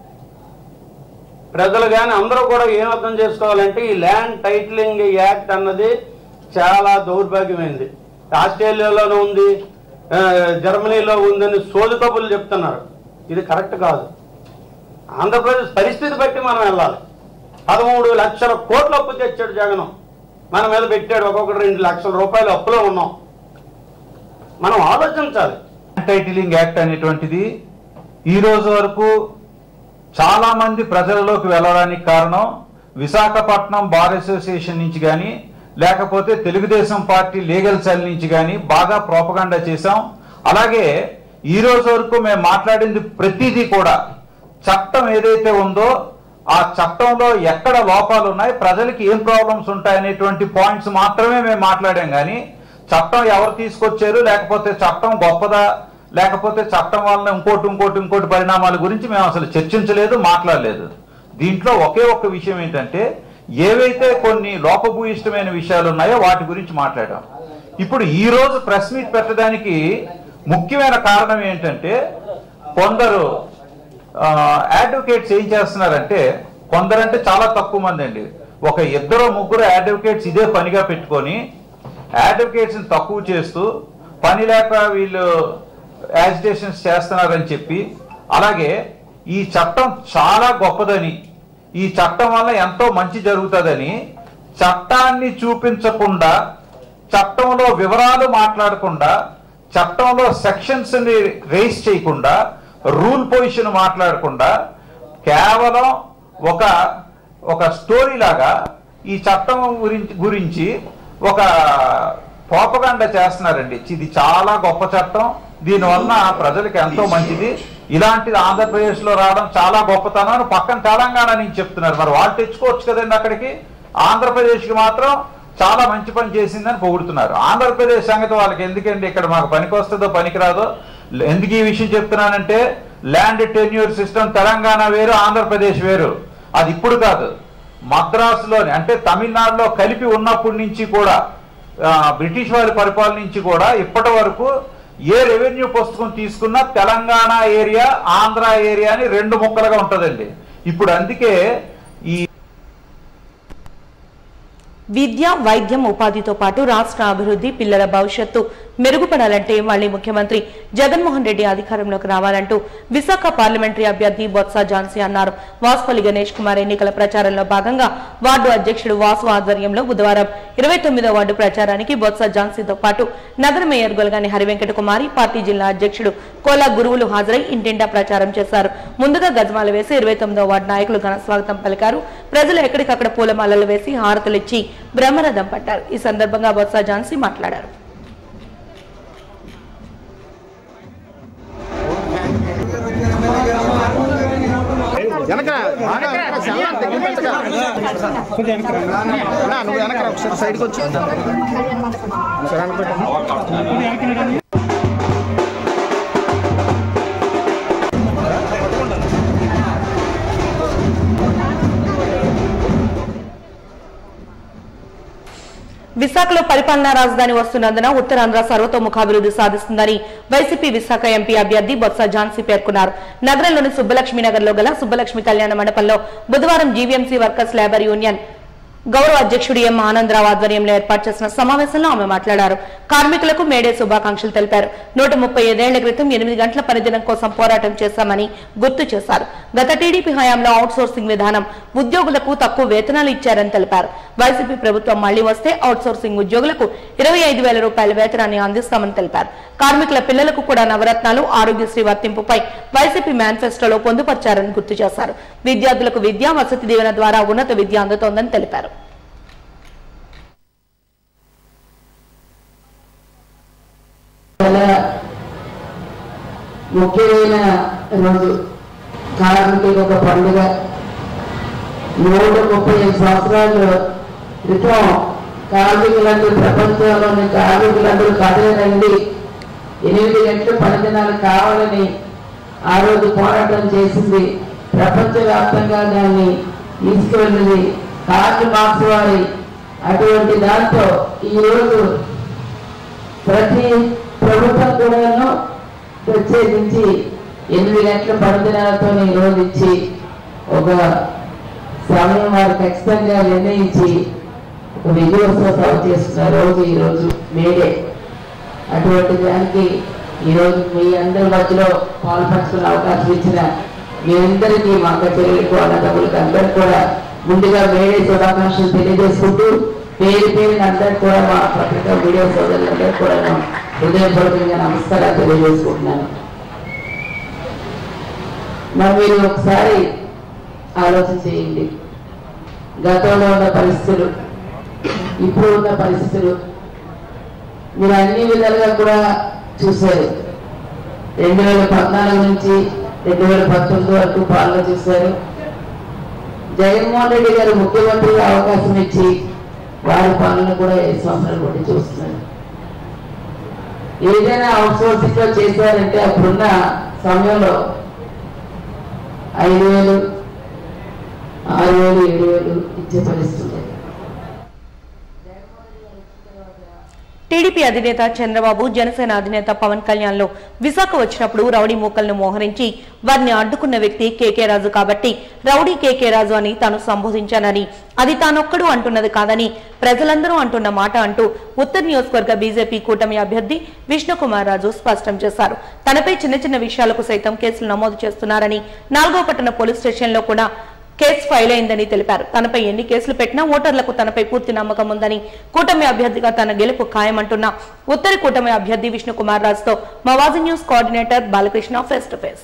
ప్రజలు కానీ అందరూ కూడా ఏం అర్థం చేసుకోవాలంటే ఈ ల్యాండ్ టైటిలింగ్ యాక్ట్ అన్నది చాలా దౌర్భాగ్యమైంది ఆస్ట్రేలియాలోనే ఉంది ఆ, జర్మనీలో ఉందని సోది కబుర్లు చెప్తున్నారు ఇది కరెక్ట్ కాదు ఆంధ్రప్రదేశ్ పరిస్థితి బట్టి మనం వెళ్ళాలి పదమూడు లక్షల కోట్ల అప్పు తెచ్చాడు జగన్ మన మీద పెట్టాడు ఒక్కొక్కటి రెండు లక్షల రూపాయలు అప్పులో ఉన్నాం మనం ఆలోచించాలి టైటిలింగ్ యాక్ట్ అనేటువంటిది ఈ రోజు వరకు చాలా మంది ప్రజలలోకి వెళ్ళడానికి కారణం విశాఖపట్నం బార్ అసోసియేషన్ నుంచి కానీ లేకపోతే తెలుగుదేశం పార్టీ లీగల్ సెల్ నుంచి కానీ బాగా ప్రోపగండా చేశాం అలాగే ఈ రోజు వరకు మేము మాట్లాడింది ప్రతిదీ కూడా చట్టం ఏదైతే ఉందో ఆ చట్టంలో ఎక్కడ లోపాలు ఉన్నాయి ప్రజలకి ఏం ప్రాబ్లమ్స్ ఉంటాయి అనేటువంటి పాయింట్స్ మాత్రమే మేము మాట్లాడాం కానీ చట్టం ఎవరు తీసుకొచ్చారు లేకపోతే చట్టం గొప్పదా లేకపోతే చట్టం వలన ఇంకోటి ఇంకోటి ఇంకోటి పరిణామాల గురించి మేము అసలు చర్చించలేదు మాట్లాడలేదు దీంట్లో ఒకే ఒక్క విషయం ఏంటంటే ఏవైతే కొన్ని లోపభూయిష్టమైన విషయాలు ఉన్నాయో వాటి గురించి మాట్లాడాం ఇప్పుడు ఈ రోజు ప్రెస్ మీట్ పెట్టడానికి ముఖ్యమైన కారణం ఏంటంటే కొందరు అడ్వకేట్స్ ఏం చేస్తున్నారంటే కొందరంటే చాలా తక్కువ మంది అండి ఒక ఇద్దరు ముగ్గురు అడ్వకేట్స్ ఇదే పనిగా పెట్టుకొని అడ్వకేట్స్ తక్కువ చేస్తూ పని లేక వీళ్ళు యాజిటేషన్స్ చేస్తున్నారని చెప్పి అలాగే ఈ చట్టం చాలా గొప్పదని ఈ చట్టం వల్ల ఎంతో మంచి జరుగుతుందని చట్టాన్ని చూపించకుండా చట్టంలో వివరాలు మాట్లాడకుండా చట్టంలో సెక్షన్స్ ని రేస్ చేయకుండా రూల్ పొజిషన్ మాట్లాడకుండా కేవలం ఒక ఒక స్టోరీ లాగా ఈ చట్టం గురించి గురించి ఒక పోపగండ చేస్తున్నారండి ఇది చాలా గొప్ప చట్టం దీనివల్ల ప్రజలకు ఎంతో మంచిది ఇలాంటిది ఆంధ్రప్రదేశ్ లో రావడం చాలా గొప్పతనం అని పక్కన తెలంగాణ నుంచి చెప్తున్నారు మరి వాళ్ళు తెచ్చుకోవచ్చు కదండి అక్కడికి ఆంధ్రప్రదేశ్ కి మాత్రం చాలా మంచి పని చేసిందని పొగుడుతున్నారు ఆంధ్రప్రదేశ్ సంగతి వాళ్ళకి ఎందుకండి ఇక్కడ మాకు పనికి వస్తుందో పనికిరాదో ఎందుకు ఈ విషయం చెప్తున్నానంటే ల్యాండ్ టెన్యూర్ సిస్టమ్ తెలంగాణ వేరు ఆంధ్రప్రదేశ్ వేరు అది ఇప్పుడు కాదు మద్రాసులోని అంటే తమిళనాడులో కలిపి ఉన్నప్పటి నుంచి కూడా ఆ, బ్రిటిష్ వారి పరిపాలన నుంచి కూడా ఇప్పటి వరకు ఏ రెవెన్యూ పుస్తకం తీసుకున్నా తెలంగాణ ఏరియా ఆంధ్ర ఏరియా అని రెండు ముక్కలుగా ఉంటుందండి ఇప్పుడు అందుకే ఈ విద్య వైద్యం ఉపాధితో పాటు రాష్ట్ర అభివృద్ధి పిల్లల భవిష్యత్తు మెరుగుపడాలంటే మళ్లీ ముఖ్యమంత్రి జగన్మోహన్ రెడ్డి అధికారంలోకి రావాలంటూ విశాఖ పార్లమెంటరీ అభ్యర్థి బొత్స ఝాన్సీ అన్నారు వాసుపల్లి గణేష్ కుమార్ ఎన్నికల ప్రచారంలో భాగంగా వార్డు అధ్యక్షుడు వాసు ఆధ్వర్యంలో బుధవారం ఇరవై తొమ్మిదో వార్డు ప్రచారానికి బొత్స ఝాన్సీతో పాటు నగర మేయర్ గొలగాని హరివెంకట కుమారి పార్టీ జిల్లా అధ్యక్షుడు కోలా గురువులు హాజరై ఇంటింటా ప్రచారం చేశారు ముందుగా గజమాల వేసి ఇరవై తొమ్మిదో వార్డు నాయకులు ఘన స్వాగతం పలికారు ప్రజలు ఎక్కడికక్కడ పూలమాలలు వేసి హారతులిచ్చి బ్రహ్మరథం పట్టారు ఈ సందర్భంగా బొత్స ఝాన్సీ మాట్లాడారు నువ్వు వెనక ఒకసారి సైడ్కి వచ్చి విశాఖలో పరిపాలనా రాజధాని వస్తున్నందున ఉత్తరాంధ్ర సర్వతోముఖాభివృద్ధి సాధిస్తుందని వైసీపీ విశాఖ ఎంపీ అభ్యర్థి బొత్స ఝాన్సీ పేర్కొన్నారు నగరంలోని సుబ్బలక్ష్మి నగర్ లో గల సుబ్బలక్ష్మి కళ్యాణ మండపంలో బుధవారం జీవీఎంసీ వర్కర్స్ లేబర్ యూనియన్ గౌరవ అధ్యక్షుడు ఎం ఆనందరావు ఆధ్వర్యంలో ఏర్పాటు చేసిన సమావేశంలో ఆమె మాట్లాడారు కార్మికులకు మేడే శుభాకాంక్షలు తెలిపారు నూట ముప్పై ఐదేళ్ల క్రితం ఎనిమిది గంటల పనిదినం కోసం పోరాటం చేశామని గుర్తు చేశారు గత టీడీపీ హయాంలో అవుట్ సోర్సింగ్ విధానం ఉద్యోగులకు తక్కువ వేతనాలు ఇచ్చారని తెలిపారు వైసీపీ ప్రభుత్వం మళ్లీ వస్తే అవుట్ సోర్సింగ్ ఉద్యోగులకు ఇరవై ఐదు వేల రూపాయల వేతనాన్ని అందిస్తామని తెలిపారు కార్మికుల పిల్లలకు కూడా నవరత్నాలు ఆరోగ్యశ్రీ వర్తింపుపై వైసీపీ మేనిఫెస్టోలో పొందుపర్చారని గుర్తు చేశారు విద్యార్థులకు విద్యా వసతి దీవెన ద్వారా ఉన్నత విద్య అందుతోందని తెలిపారు చాలా ముఖ్యమైన రోజు కార్మికులకు ఒక పండుగ నూట ముప్పై ఐదు సంవత్సరాల క్రితం కార్మికులందరూ ప్రపంచంలోని కార్మికులందరూ కథలు రండి ఎనిమిది గంటల పనిదినాలు కావాలని ఆ రోజు పోరాటం చేసింది ప్రపంచవ్యాప్తంగా దాన్ని తీసుకువెళ్ళింది కార్లు మార్క్స్ వారి అటువంటి దాంతో ఈరోజు ప్రతి ప్రభుత్వం కూడాను ప్రత్యేకించి ఎనిమిది గంటల పనిదినాలతో రోజు ఇచ్చి ఒక సమయం వారు ఖచ్చితంగా నిర్ణయించి ఒక విజయోత్సవ సభ చేస్తున్న రోజు ఈ రోజు మేడే అటువంటి దానికి ఈరోజు మీ అందరి మధ్యలో పాల్పంచుకునే అవకాశం ఇచ్చిన మీ అందరికీ మా అక్క చెల్లెలకు అన్నదమ్ములకు అందరికి కూడా ముందుగా మేడే శుభాకాంక్షలు తెలియజేసుకుంటూ పేరు పేరుని అందరికి కూడా మా పత్రికా వీడియో సోదరులందరికీ కూడా నేను హృదయపూర్వకంగా నమస్కారాలు తెలియజేసుకుంటున్నాను మరి మీరు ఒకసారి ఆలోచన చేయండి గతంలో ఉన్న పరిస్థితులు ఇప్పుడు ఉన్న పరిస్థితులు మీరు అన్ని విధాలుగా కూడా చూశారు రెండు వేల పద్నాలుగు నుంచి రెండు వేల పంతొమ్మిది వరకు పాలన చూశారు జగన్మోహన్ రెడ్డి గారు ముఖ్యమంత్రిగా అవకాశం ఇచ్చి వారి పాలన కూడా ఐదు సంవత్సరాలు బట్టి చూస్తున్నారు ఏదైనా అవుట్ సోర్సింగ్ లో చేశారంటే అప్పుడున్న సమయంలో ఐదు వేలు ఆరు వేలు ఏడు వేలు ఇచ్చే పరిస్థితి ఉండేది. టీడీపీ అధినేత చంద్రబాబు జనసేన అధినేత పవన్ కళ్యాణ్ లో విశాఖ వచ్చినప్పుడు రౌడీ మూకలను మోహరించి వారిని అడ్డుకున్న వ్యక్తి కేకే రాజు కాబట్టి రౌడీ కేకే రాజు అని తాను సంబోధించానని అది తానొక్కడు అంటున్నది కాదని ప్రజలందరూ అంటున్న మాట అంటూ ఉత్తర నియోజకవర్గ బీజేపీ కూటమి అభ్యర్థి విష్ణుకుమార్ రాజు స్పష్టం చేశారు తనపై చిన్న చిన్న విషయాలకు సైతం కేసులు నమోదు చేస్తున్నారని నాలుగో పట్టణ పోలీస్ స్టేషన్లో కూడా కేసు ఫైల్ అయిందని తెలిపారు తనపై ఎన్ని కేసులు పెట్టినా ఓటర్లకు తనపై పూర్తి నమ్మకం ఉందని కూటమి అభ్యర్థిగా తన గెలుపు ఖాయమంటున్న ఉత్తర కూటమి అభ్యర్థి విష్ణుకుమార్ రాజుతో మవాజీ news coordinator Balakrishna face to face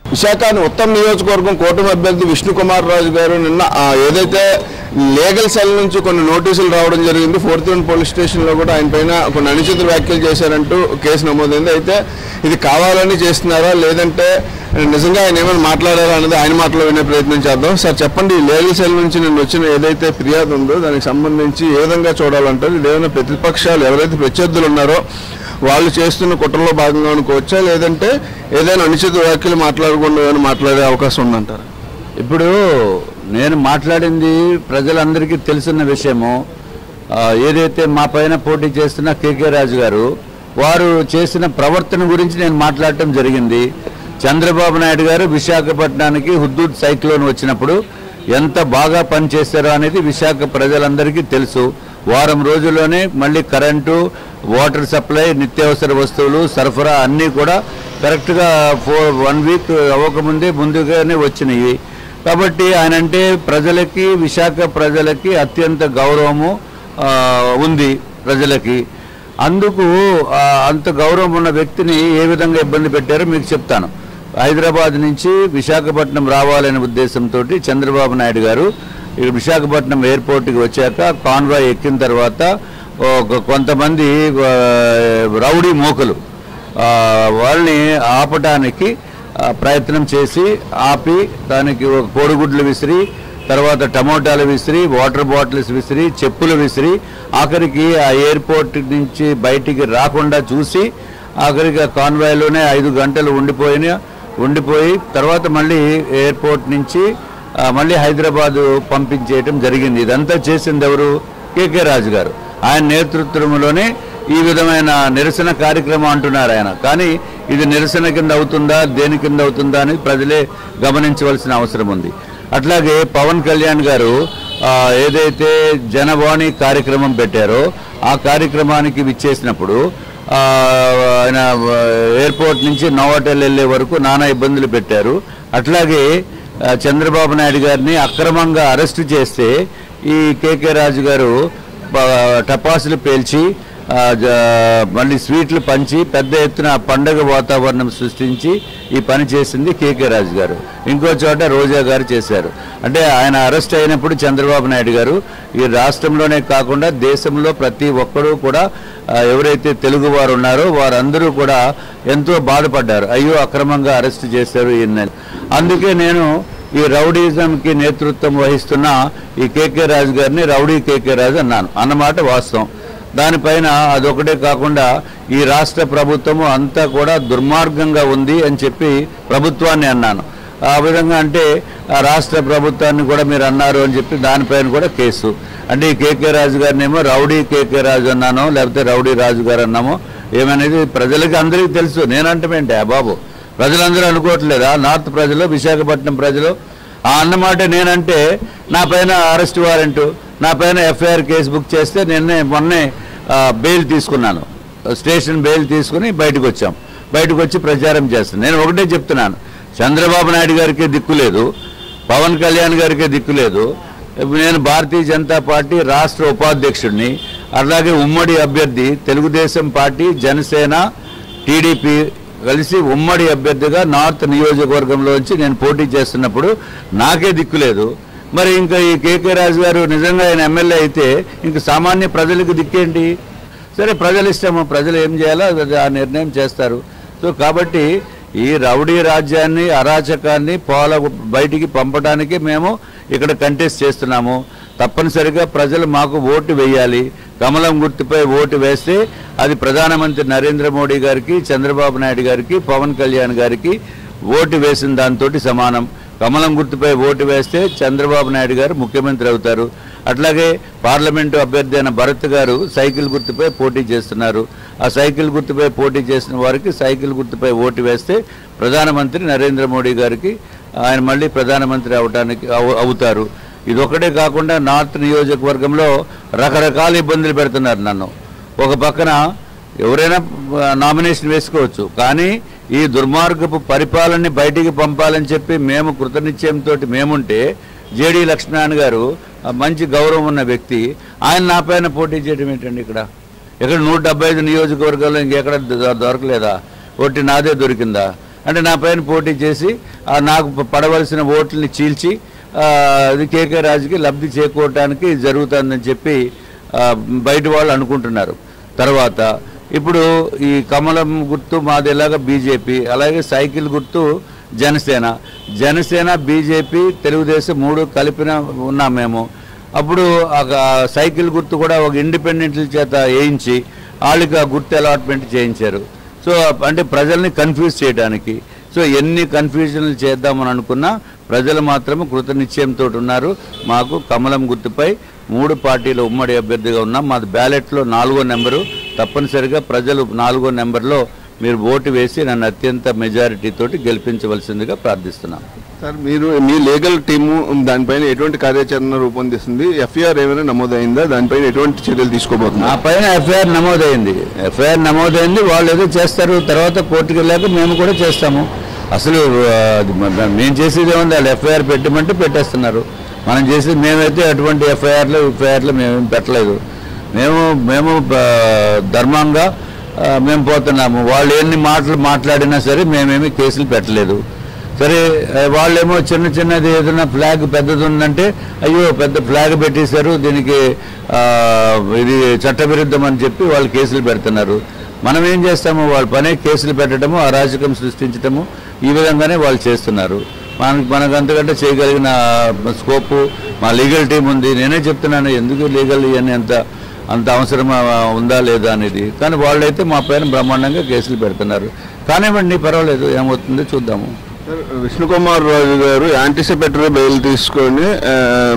విశాఖని ఉత్తమ నియోజకవర్గం కూటమి అభ్యర్థి విష్ణు కుమార్ రాజు గారు నిన్న ఆ, ఏదైతే లీగల్ సెల్ నుంచి కొన్ని నోటీసులు రావడం జరిగింది ఫోర్త్ వన్ పోలీస్ స్టేషన్లో కూడా ఆయన పైన కొన్ని అనుచిత వ్యాఖ్యలు చేశారంటూ కేసు నమోదైంది అయితే ఇది కావాలని చేస్తున్నారా లేదంటే నిజంగా ఆయన ఏమైనా మాట్లాడారా అనేది ఆయన మాటలో వినే ప్రయత్నం చేద్దాం సార్ చెప్పండి ఈ లీగల్ సెల్ నుంచి నిన్న వచ్చిన ఏదైతే ఫిర్యాదు ఉందో దానికి సంబంధించి ఏ విధంగా చూడాలంటారు ఇది ఏదైనా ప్రతిపక్షాలు ఎవరైతే ప్రత్యర్థులు ఉన్నారో వాళ్ళు చేస్తున్న కుట్రలో భాగంగా అనుకోవచ్చా లేదంటే ఏదైనా అనుచిత వ్యాఖ్యలు మాట్లాడకుండా ఏమైనా మాట్లాడే అవకాశం ఉందంటారా ఇప్పుడు నేను మాట్లాడింది ప్రజలందరికీ తెలిసిన విషయము ఆ, ఏదైతే మా పైన పోటీ చేస్తున్న కేకే రాజు గారు వారు చేసిన ప్రవర్తన గురించి నేను మాట్లాడటం జరిగింది చంద్రబాబు నాయుడు గారు విశాఖపట్నానికి హుద్దూద్ సైక్లోన్ వచ్చినప్పుడు ఎంత బాగా పనిచేశారో అనేది విశాఖ ప్రజలందరికీ తెలుసు వారం రోజుల్లోనే మళ్ళీ కరెంటు వాటర్ సప్లై నిత్యావసర వస్తువులు సరఫరా అన్నీ కూడా కరెక్ట్గా ఫోర్ వన్ వీక్ అవ్వకముందే ముందుగానే వచ్చినాయి కాబట్టి ఆయన అంటే ప్రజలకి విశాఖ ప్రజలకి అత్యంత గౌరవము ఆ, ఉంది ప్రజలకి అందుకు ఆ, అంత గౌరవం ఉన్న వ్యక్తిని ఏ విధంగా ఇబ్బంది పెట్టారో మీకు చెప్తాను హైదరాబాద్ నుంచి విశాఖపట్నం రావాలనే ఉద్దేశంతో చంద్రబాబు నాయుడు గారు ఇక్కడ విశాఖపట్నం ఎయిర్పోర్ట్కి వచ్చాక కాన్వాయ్ ఎక్కిన తర్వాత ఒక కొంతమంది ఆ, రౌడీ మోకలు ఆ, వాళ్ళని ఆపటానికి ఆ, ప్రయత్నం చేసి ఆపి దానికి ఒక కోడిగుడ్లు విసిరి తర్వాత టమోటాలు విసిరి వాటర్ బాటిల్స్ విసిరి చెప్పులు విసిరి ఆఖరికి ఆ ఎయిర్పోర్ట్ నుంచి బయటికి రాకుండా చూసి ఆఖరికి ఆ కాన్వాయ్లోనే ఐదు గంటలు ఉండిపోయిన ఉండిపోయి తర్వాత మళ్ళీ ఎయిర్పోర్ట్ నుంచి ఆ, మళ్ళీ హైదరాబాదు పంపించేయటం జరిగింది ఇదంతా చేసింది ఎవరు కేకే రాజు గారు ఆయన నేతృత్వంలోనే ఈ విధమైన నిరసన కార్యక్రమం అంటున్నారు ఆయన కానీ ఇది నిరసన కింద అవుతుందా దేని కింద అవుతుందా అని ప్రజలే గమనించవలసిన అవసరం ఉంది అట్లాగే పవన్ కళ్యాణ్ గారు ఆ, ఏదైతే జనవాణి కార్యక్రమం పెట్టారో ఆ కార్యక్రమానికి విచ్చేసినప్పుడు ఆ, ఆయన ఆ, ఎయిర్పోర్ట్ నుంచి నోవాటెల్ వెళ్ళే వరకు నానా ఇబ్బందులు పెట్టారు అట్లాగే ఆ, చంద్రబాబు నాయుడు గారిని అక్రమంగా అరెస్టు చేస్తే ఈ కేకే రాజు గారు ప- టపాసులు పేల్చి ఆ, జ- మళ్ళీ స్వీట్లు పంచి పెద్ద ఎత్తున పండగ వాతావరణం సృష్టించి ఈ పని చేసింది కేకే రాజు గారు ఇంకో చోట రోజా గారు చేశారు అంటే ఆయన అరెస్ట్ అయినప్పుడు చంద్రబాబు నాయుడు గారు ఈ రాష్ట్రంలోనే కాకుండా దేశంలో ప్రతి ఒక్కరూ కూడా ఆ, ఎవరైతే తెలుగు వారు ఉన్నారో వారందరూ కూడా ఎంతో బాధపడ్డారు అయ్యో అక్రమంగా అరెస్ట్ చేశారు ఈయన అందుకే నేను ఈ రౌడీజంకి నేతృత్వం వహిస్తున్న ఈ కేకే రాజు గారిని రౌడీ కేకే రాజు అన్నాను అన్నమాట వాస్తవం దానిపైన అదొకటే కాకుండా ఈ రాష్ట్ర ప్రభుత్వము అంతా కూడా దుర్మార్గంగా ఉంది అని చెప్పి ప్రభుత్వాన్ని అన్నాను ఆ విధంగా అంటే ఆ రాష్ట్ర ప్రభుత్వాన్ని కూడా మీరు అన్నారు అని చెప్పి దానిపైన కూడా కేసు అంటే ఈ కేకే రాజు గారిని ఏమో రౌడీ కేకే రాజు అన్నానో లేకపోతే రౌడీ రాజు గారు అన్నామో ఏమనేది ప్రజలకి అందరికీ తెలుసు నేనంటమేంటి ఆ బాబు ప్రజలందరూ అనుకోవట్లేదా నార్త్ ప్రజలు విశాఖపట్నం ప్రజలు ఆ అన్నమాట నేనంటే నా పైన అరెస్ట్ వారెంట్ నా పైన ఎఫ్ఐఆర్ కేసు బుక్ చేస్తే నిన్నే మొన్నే ఆ, బెయిల్ తీసుకున్నాను స్టేషన్ బెయిల్ తీసుకుని బయటకు వచ్చాం బయటకు వచ్చి ప్రచారం చేస్తాను నేను ఒకటే చెప్తున్నాను చంద్రబాబు నాయుడు గారికి దిక్కు లేదు పవన్ కళ్యాణ్ గారికి దిక్కు లేదు నేను భారతీయ జనతా పార్టీ రాష్ట్ర ఉపాధ్యక్షుడిని అలాగే ఉమ్మడి అభ్యర్థి తెలుగుదేశం పార్టీ జనసేన టీడీపీ కలిసి ఉమ్మడి అభ్యర్థిగా నార్త్ నియోజకవర్గంలోంచి నేను పోటీ చేస్తున్నప్పుడు నాకే దిక్కు లేదు మరి ఇంకా ఈ కేకే రాజు గారు నిజంగా ఆయన ఎమ్మెల్యే అయితే ఇంక సామాన్య ప్రజలకు దిక్కేంటి సరే ప్రజల ఇష్టము ప్రజలు ఏం చేయాలో అది ఆ నిర్ణయం చేస్తారు సో కాబట్టి ఈ రౌడీ రాజ్యాన్ని అరాచకాన్ని పోల బయటికి పంపడానికి మేము ఇక్కడ కంటెస్ట్ చేస్తున్నాము తప్పనిసరిగా ప్రజలు మాకు ఓటు వేయాలి కమలం గుర్తుపై ఓటు వేస్తే అది ప్రధానమంత్రి నరేంద్ర మోడీ గారికి చంద్రబాబు నాయుడు గారికి పవన్ కళ్యాణ్ గారికి ఓటు వేసిన దాంతో సమానం కమలం గుర్తుపై ఓటు వేస్తే చంద్రబాబు నాయుడు గారు ముఖ్యమంత్రి అవుతారు అట్లాగే పార్లమెంటు అభ్యర్థి అయిన భరత్ గారు సైకిల్ గుర్తుపై పోటీ చేస్తున్నారు ఆ సైకిల్ గుర్తుపై పోటీ చేసిన వారికి సైకిల్ గుర్తుపై ఓటు వేస్తే ప్రధానమంత్రి నరేంద్ర మోడీ గారికి ఆయన మళ్ళీ ప్రధానమంత్రి అవటానికి అవు- అవుతారు ఇదొక్కటే కాకుండా నార్త్ నియోజకవర్గంలో రకరకాల ఇబ్బందులు పెడుతున్నారు నన్ను ఒక పక్కన ఎవరైనా ఆ, నామినేషన్ వేసుకోవచ్చు కానీ ఈ దుర్మార్గపు పరిపాలనని బయటికి పంపాలని చెప్పి మేము కృతనిశ్చయంతో మేముంటే జేడీ లక్ష్మీనారాయణ గారు ఆ, మంచి గౌరవం ఉన్న వ్యక్తి ఆయన నా పైన పోటీ చేయడం ఏంటండి ఇక్కడ ఇక్కడ నూట డెబ్బై ఐదు నియోజకవర్గాల్లో ఇంకెక్కడ దొ- దొరకలేదా ఒకటి నాదే దొరికిందా అంటే నా పైన పోటీ చేసి ఆ నాకు ప- పడవలసిన ఓట్లని చీల్చి ఆ, అది కేకే రాజుకి లబ్ధి చేకూరటానికి జరుగుతుందని చెప్పి ఆ, బయట వాళ్ళు అనుకుంటున్నారు తర్వాత ఇప్పుడు ఈ కమలం గుర్తు మాది ఎలాగ బీజేపీ అలాగే సైకిల్ గుర్తు జనసేన జనసేన బీజేపీ తెలుగుదేశం మూడు కలిపిన ఉన్నాం మేము అప్పుడు ఆ సైకిల్ గుర్తు కూడా ఒక ఇండిపెండెంట్ల చేత వేయించి వాళ్ళకి ఆ గుర్తు అలాట్మెంట్ చేయించారు సో అంటే ప్రజల్ని కన్ఫ్యూజ్ చేయడానికి సో ఎన్ని కన్ఫ్యూజన్లు చేద్దామని అనుకున్నా ప్రజలు మాత్రం కృతనిశ్చయంతో ఉన్నారు మాకు కమలం గుర్తుపై మూడు పార్టీల ఉమ్మడి అభ్యర్థిగా ఉన్నాం మాది బ్యాలెట్లో నాలుగో నెంబరు తప్పనిసరిగా ప్రజలు నాలుగో నెంబర్లో మీరు ఓటు వేసి నన్ను అత్యంత మెజారిటీ తోటి గెలిపించవలసిందిగా ప్రార్థిస్తున్నాం సార్ మీరు మీ లీగల్ టీము దానిపైన ఎటువంటి కార్యాచరణ రూపొందిస్తుంది ఎఫ్ఐఆర్ ఏమైనా నమోదైందా దానిపైన ఎటువంటి చర్యలు తీసుకోబోతున్నారు నా పైన ఎఫ్ఐఆర్ నమోదైంది ఎఫ్ఐఆర్ నమోదైంది వాళ్ళు ఏదో చేస్తారు తర్వాత కోర్టుకి వెళ్ళాక మేము కూడా చేస్తాము అసలు ఆ, అది మ- మేము చేసేది ఏముంది వాళ్ళు ఎఫ్ఐఆర్ పెట్టమంటే పెట్టేస్తున్నారు మనం చేసేది మేమైతే అటువంటి ఎఫ్ఐఆర్లు ఎఫ్ఐఆర్లు మేమేం పెట్టలేదు మేము మేము ఆ, ధర్మంగా ఆ, మేము పోతున్నాము వాళ్ళు ఎన్ని మాటలు మాట్లాడినా సరే మేమేమి కేసులు పెట్టలేదు సరే ఆ, వాళ్ళేమో చిన్న చిన్నది ఏదైనా ఫ్లాగ్ పెద్దది ఉందంటే అయ్యో పెద్ద ఫ్లాగ్ పెట్టేశారు దీనికి ఆ, ఇది చట్టవిరుద్ధం అని చెప్పి వాళ్ళు కేసులు పెడుతున్నారు మనం ఏం చేస్తాము వాళ్ళ పనే కేసులు పెట్టడము అరాజకం సృష్టించడము ఈ విధంగానే వాళ్ళు చేస్తున్నారు మనకి మనకు అంతకంటే చేయగలిగిన స్కోపు మా లీగల్ టీం ఉంది నేనే చెప్తున్నాను ఎందుకు లీగల్ ఇవన్నీ అంత అంత అవసరం ఉందా లేదా అనేది కానీ వాళ్ళైతే మా పైన బ్రహ్మాండంగా కేసులు పెడుతున్నారు కానివ్వండి పర్వాలేదు ఏమవుతుందో చూద్దాము సార్, విష్ణుకుమార్ రాజు గారు యాంటిసిపేటరీ బెయిల్ తీసుకొని ఆ,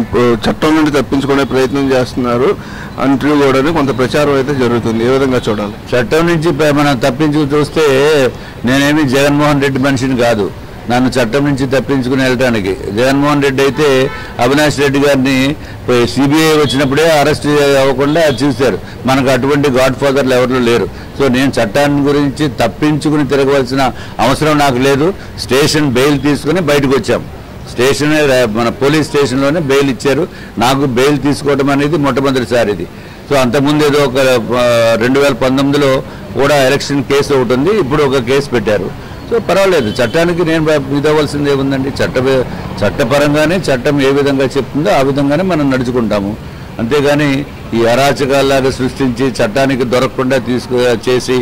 చట్టం నుండి తప్పించుకునే ప్రయత్నం చేస్తున్నారు అంటూ కూడా కొంత ప్రచారం అయితే జరుగుతుంది ఏ విధంగా చూడాలి చట్టం నుంచి ప- మనం తప్పించు చూస్తే నేనేమి జగన్మోహన్ రెడ్డి మనిషిని కాదు నన్ను చట్టం నుంచి తప్పించుకుని వెళ్ళడానికి జగన్మోహన్ రెడ్డి అయితే అవినాష్ రెడ్డి గారిని సిబిఐ వచ్చినప్పుడే అరెస్ట్ అవ్వకుండా చూశారు మనకు అటువంటి గాడ్ ఫాదర్లు ఎవరు లేరు సో నేను చట్టాన్ని గురించి తప్పించుకుని తిరగవలసిన అవసరం నాకు లేదు స్టేషన్ బెయిల్ తీసుకుని బయటకు వచ్చాం స్టేషన్ మన పోలీస్ స్టేషన్లోనే బెయిల్ ఇచ్చారు నాకు బెయిల్ తీసుకోవడం అనేది మొట్టమొదటిసారి ఇది సో అంతకుముందు ఏదో ఒక రెండు వేల పంతొమ్మిదిలో కూడా ఎలక్షన్ కేసు ఒకటి ఉంది ఇప్పుడు ఒక కేసు పెట్టారు సో పర్వాలేదు చట్టానికి నేను భయ- ఇదవ్వాల్సింది ఏముందండి చట్ట చట్టపరంగానే చట్టం ఏ విధంగా చెప్తుందో ఆ విధంగానే మనం నడుచుకుంటాము అంతేగాని ఈ అరాచకాల్లాగా సృష్టించి చట్టానికి దొరకకుండా తీసుకు చేసి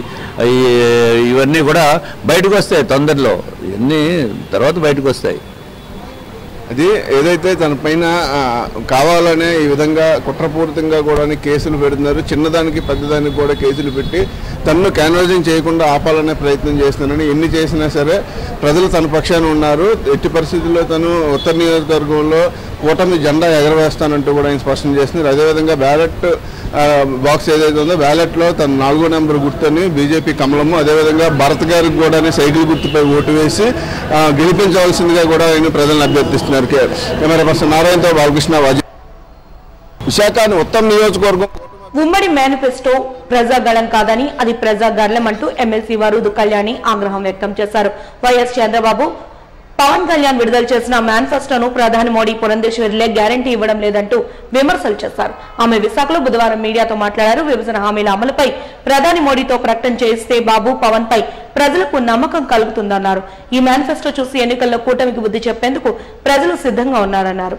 ఈ- ఇవన్నీ కూడా బయటకు వస్తాయి తొందరలో ఇవన్నీ తర్వాత బయటకు వస్తాయి అది ఏదైతే తన పైన ఆ, కావాలనే ఈ విధంగా కుట్రపూరితంగా కూడా కేసులు పెడుతున్నారు చిన్నదానికి పెద్దదానికి కూడా కేసులు పెట్టి తనను క్యాన్వాసింగ్ చేయకుండా ఆపాలనే ప్రయత్నం చేస్తున్నారని ఎన్ని చేసినా సరే ప్రజలు తన పక్షాన ఉన్నారు ఎట్టి పరిస్థితుల్లో తను ఉత్తర నియోజకవర్గంలో కూటమి జెండా ఎగరవేస్తానంటూ కూడా ఆయన స్పష్టం చేస్తున్నారు అదేవిధంగా బ్యాలెట్ ఆ, బాక్స్ ఏదైతే ఉందో బ్యాలెట్లో తన నాలుగో నెంబర్ గుర్తుని బీజేపీ కమలము అదేవిధంగా భరత్ గారికి కూడా సైకిల్ గుర్తుపై ఓటు వేసి ఆ, గెలిపించవలసిందిగా కూడా ఆయన ప్రజలను అభ్యర్థిస్తున్నారు కే- కెమెరా పర్సన్ నారాయణతో బాలకృష్ణ వాజీ విశాఖ ఉత్తమ నియోజకవర్గం ఉమ్మడి మేనిఫెస్టో ప్రజాగళం కాదని అది ప్రజాగళం అంటూ ఎమ్మెల్సీ వరుదు కళ్యాణి ఆగ్రహం వ్యక్తం చేశారు వైఎస్ చంద్రబాబు పవన్ కళ్యాణ్ విడుదల చేసిన మేనిఫెస్టోను ప్రధాని మోడీ పురంధేశ్వరిలే గ్యారంటీ ఇవ్వడం లేదంటూ విమర్శలు చేశారు ఆమె విశాఖలో బుధవారం మీడియాతో మాట్లాడారు విభజన హామీల అమలుపై ప్రధాని మోడీతో ప్రకటన చేస్తే బాబు పవన్ పై ప్రజలకు నమ్మకం కలుగుతుందన్నారు ఈ మేనిఫెస్టో చూసి ఎన్నికల్లో కూటమికి బుద్ధి చెప్పేందుకు ప్రజలు సిద్ధంగా ఉన్నారన్నారు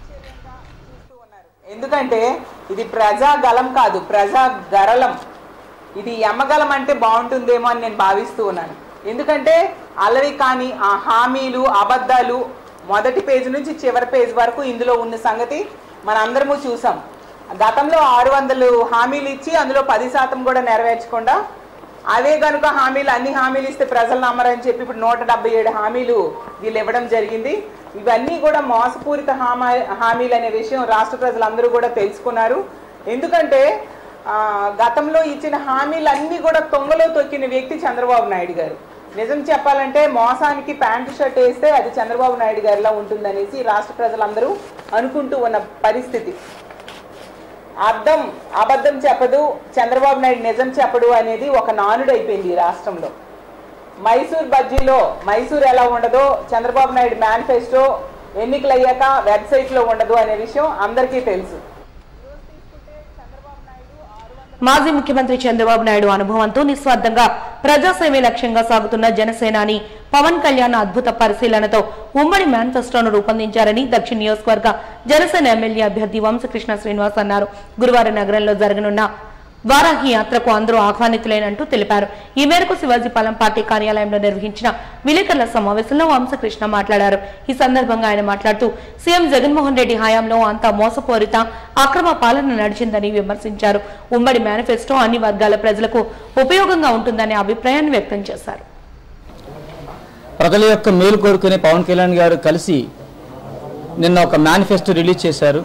ఎందుకంటే ఇది ప్రజా గలం కాదు ప్రజా గరళం ఇది యమగలం అంటే బాగుంటుందేమో అని నేను భావిస్తూ ఉన్నాను ఎందుకంటే అలవి కాని ఆ హామీలు అబద్ధాలు మొదటి పేజ్ నుంచి చివరి పేజ్ వరకు ఇందులో ఉన్న సంగతి మనందరము చూసాం గతంలో ఆరు వందలు హామీలు ఇచ్చి అందులో పది శాతం కూడా నెరవేర్చకుండా అదే కనుక హామీలు అన్ని హామీలు ఇస్తే ప్రజలు నమ్మరని చెప్పి ఇప్పుడు నూట డెబ్బై ఏడు హామీలు వీళ్ళు ఇవ్వడం జరిగింది ఇవన్నీ కూడా మోసపూరిత హామీ హామీలు అనే విషయం రాష్ట్ర ప్రజలందరూ కూడా తెలుసుకున్నారు ఎందుకంటే ఆ, గతంలో ఇచ్చిన హామీలన్నీ కూడా తొంగలో తొక్కిన వ్యక్తి చంద్రబాబు నాయుడు గారు నిజం చెప్పాలంటే మోసానికి ప్యాంటు షర్ట్ వేస్తే అది చంద్రబాబు నాయుడు గారిలా ఉంటుందనేసి రాష్ట్ర ప్రజలందరూ అనుకుంటూ ఉన్న పరిస్థితి అర్థం అబద్ధం చెప్పదు చంద్రబాబు నాయుడు నిజం చెప్పడు అనేది ఒక నానుడు అయిపోయింది ఈ రాష్ట్రంలో మైసూర్ బజ్జీలో మైసూర్ ఎలా ఉండదో చంద్రబాబు నాయుడు మేనిఫెస్టో ఎన్నికలు అయ్యాక వెబ్సైట్లో ఉండదు అనే విషయం అందరికీ తెలుసు మాజీ ముఖ్యమంత్రి చంద్రబాబు నాయుడు అనుభవంతో నిస్వార్థంగా ప్రజాసేవే లక్ష్యంగా సాగుతున్న జనసేనాని పవన్ కళ్యాణ్ అద్భుత పరిశీలనతో ఉమ్మడి మేనిఫెస్టోను రూపొందించారని దక్షిణ నియోజకవర్గ జనసేన ఎమ్మెల్యే అభ్యర్థి వంశకృష్ణ శ్రీనివాస్ అన్నారు గురువారం నగరంలో జరగనున్న వారాహి యాత్రకు అందరూ ఆహ్వానితులేనంటూ తెలిపారు ఈ మేరకు శివాజీపాలెం పార్టీ కార్యాలయంలో నిర్వహించిన విలేకరుల సమావేశంలో వంశకృష్ణ మాట్లాడారు ఈ సందర్భంగా ఆయన మాట్లాడుతూ సీఎం జగన్మోహన్ రెడ్డి హయాంలో అంతా మోసపూరిత అక్రమ పాలన నడిచిందని విమర్శించారు ఉమ్మడి మేనిఫెస్టో అన్ని వర్గాల ప్రజలకు ఉపయోగంగా ఉంటుందనే అభిప్రాయాన్ని వ్యక్తం చేశారు ప్రజల యొక్క మేలు కోరుకునే పవన్ కళ్యాణ్ గారు కలిసి నిన్న ఒక మేనిఫెస్టో రిలీజ్ చేశారు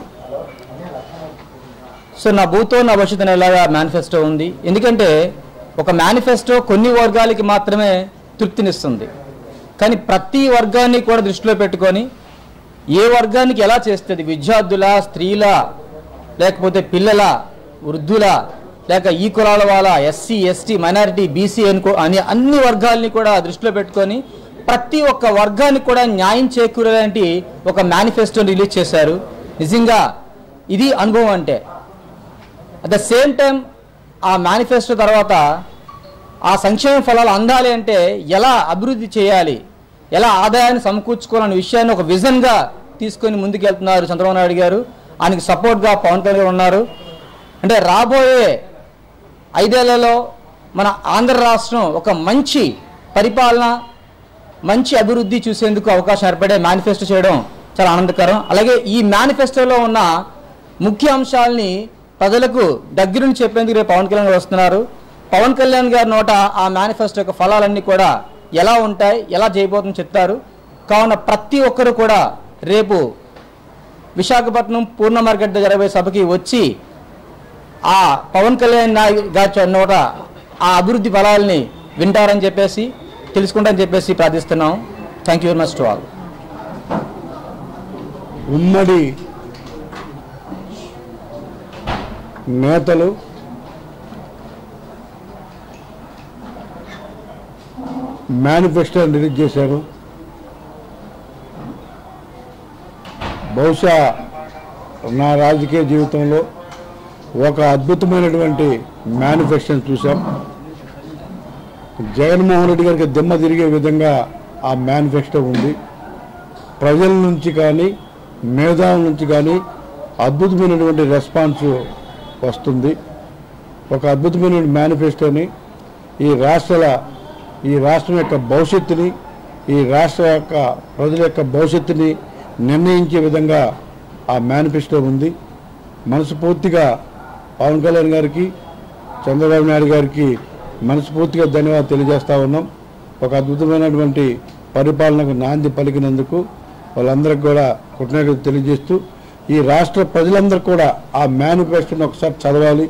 సో నా భూతో నా భవిష్యత్తు అనేలాగా మేనిఫెస్టో ఉంది ఎందుకంటే ఒక మేనిఫెస్టో కొన్ని వర్గాలకి మాత్రమే తృప్తినిస్తుంది కానీ ప్రతి వర్గాన్ని కూడా దృష్టిలో పెట్టుకొని ఏ వర్గానికి ఎలా చేస్తుంది విద్యార్థుల స్త్రీల లేకపోతే పిల్లల వృద్ధుల లేక ఈ కులాల వాళ్ళ ఎస్సీ ఎస్టీ మైనారిటీ బీసీ అనుకో అని అన్ని వర్గాల్ని కూడా దృష్టిలో పెట్టుకొని ప్రతి ఒక్క వర్గానికి కూడా న్యాయం చేకూరేలాంటి ఒక మేనిఫెస్టో రిలీజ్ చేశారు నిజంగా ఇది అనుభవం అంటే అట్ ద సేమ్ టైం ఆ మేనిఫెస్టో తర్వాత ఆ సంక్షేమ ఫలాలు అందాలి అంటే ఎలా అభివృద్ధి చేయాలి ఎలా ఆదాయాన్ని సమకూర్చుకోవాలనే విషయాన్ని ఒక విజన్గా తీసుకొని ముందుకెళ్తున్నారు చంద్రబాబు నాయుడు గారు ఆయనకి సపోర్ట్గా పవన్ కళ్యాణ్ ఉన్నారు అంటే రాబోయే ఐదేళ్లలో మన ఆంధ్ర రాష్ట్రం ఒక మంచి పరిపాలన మంచి అభివృద్ధి చూసేందుకు అవకాశం ఏర్పడే మేనిఫెస్టో చేయడం చాలా ఆనందకరం అలాగే ఈ మేనిఫెస్టోలో ఉన్న ముఖ్య అంశాలని ప్రజలకు దగ్గరుండి చెప్పేందుకు రేపు పవన్ కళ్యాణ్ గారు వస్తున్నారు పవన్ కళ్యాణ్ గారి నోట ఆ మేనిఫెస్టో యొక్క ఫలాలన్నీ కూడా ఎలా ఉంటాయి ఎలా చేయబోతుందని చెప్తారు కావున ప్రతి ఒక్కరు కూడా రేపు విశాఖపట్నం పూర్ణ మార్కెట్ జరగబోయే సభకి వచ్చి ఆ పవన్ కళ్యాణ్ నాయ- గారి నోట ఆ అభివృద్ధి ఫలాల్ని వింటారని చెప్పేసి తెలుసుకుంటారని చెప్పేసి ప్రార్థిస్తున్నాం thank you very much to all ఉమ్మడి నేతలు మేనిఫెస్టో రిలీజ్ చేశారు బహుశా నా రాజకీయ జీవితంలో ఒక అద్భుతమైనటువంటి మేనిఫెస్టోని చూసాం జగన్మోహన్ రెడ్డి గారికి దిమ్మ తిరిగే విధంగా ఆ మేనిఫెస్టో ఉంది ప్రజల నుంచి కానీ మేధావుల నుంచి కానీ అద్భుతమైనటువంటి రెస్పాన్స్ వస్తుంది ఒక అద్భుతమైన మేనిఫెస్టోని ఈ రాష్ట్రాల ఈ రాష్ట్రం యొక్క భవిష్యత్తుని ఈ రాష్ట్ర యొక్క ప్రజల యొక్క భవిష్యత్తుని నిర్ణయించే విధంగా ఆ మేనిఫెస్టో ఉంది మనస్ఫూర్తిగా పవన్ కళ్యాణ్ గారికి చంద్రబాబు నాయుడు గారికి మనస్ఫూర్తిగా ధన్యవాదాలు తెలియజేస్తా ఉన్నాం ఒక అద్భుతమైనటువంటి పరిపాలనకు నాంది పలికినందుకు వాళ్ళందరికీ కూడా కృతజ్ఞతలు తెలియజేస్తూ ఈ రాష్ట్ర ప్రజలందరూ కూడా ఆ మేనిఫెస్టోని ఒకసారి చదవాలి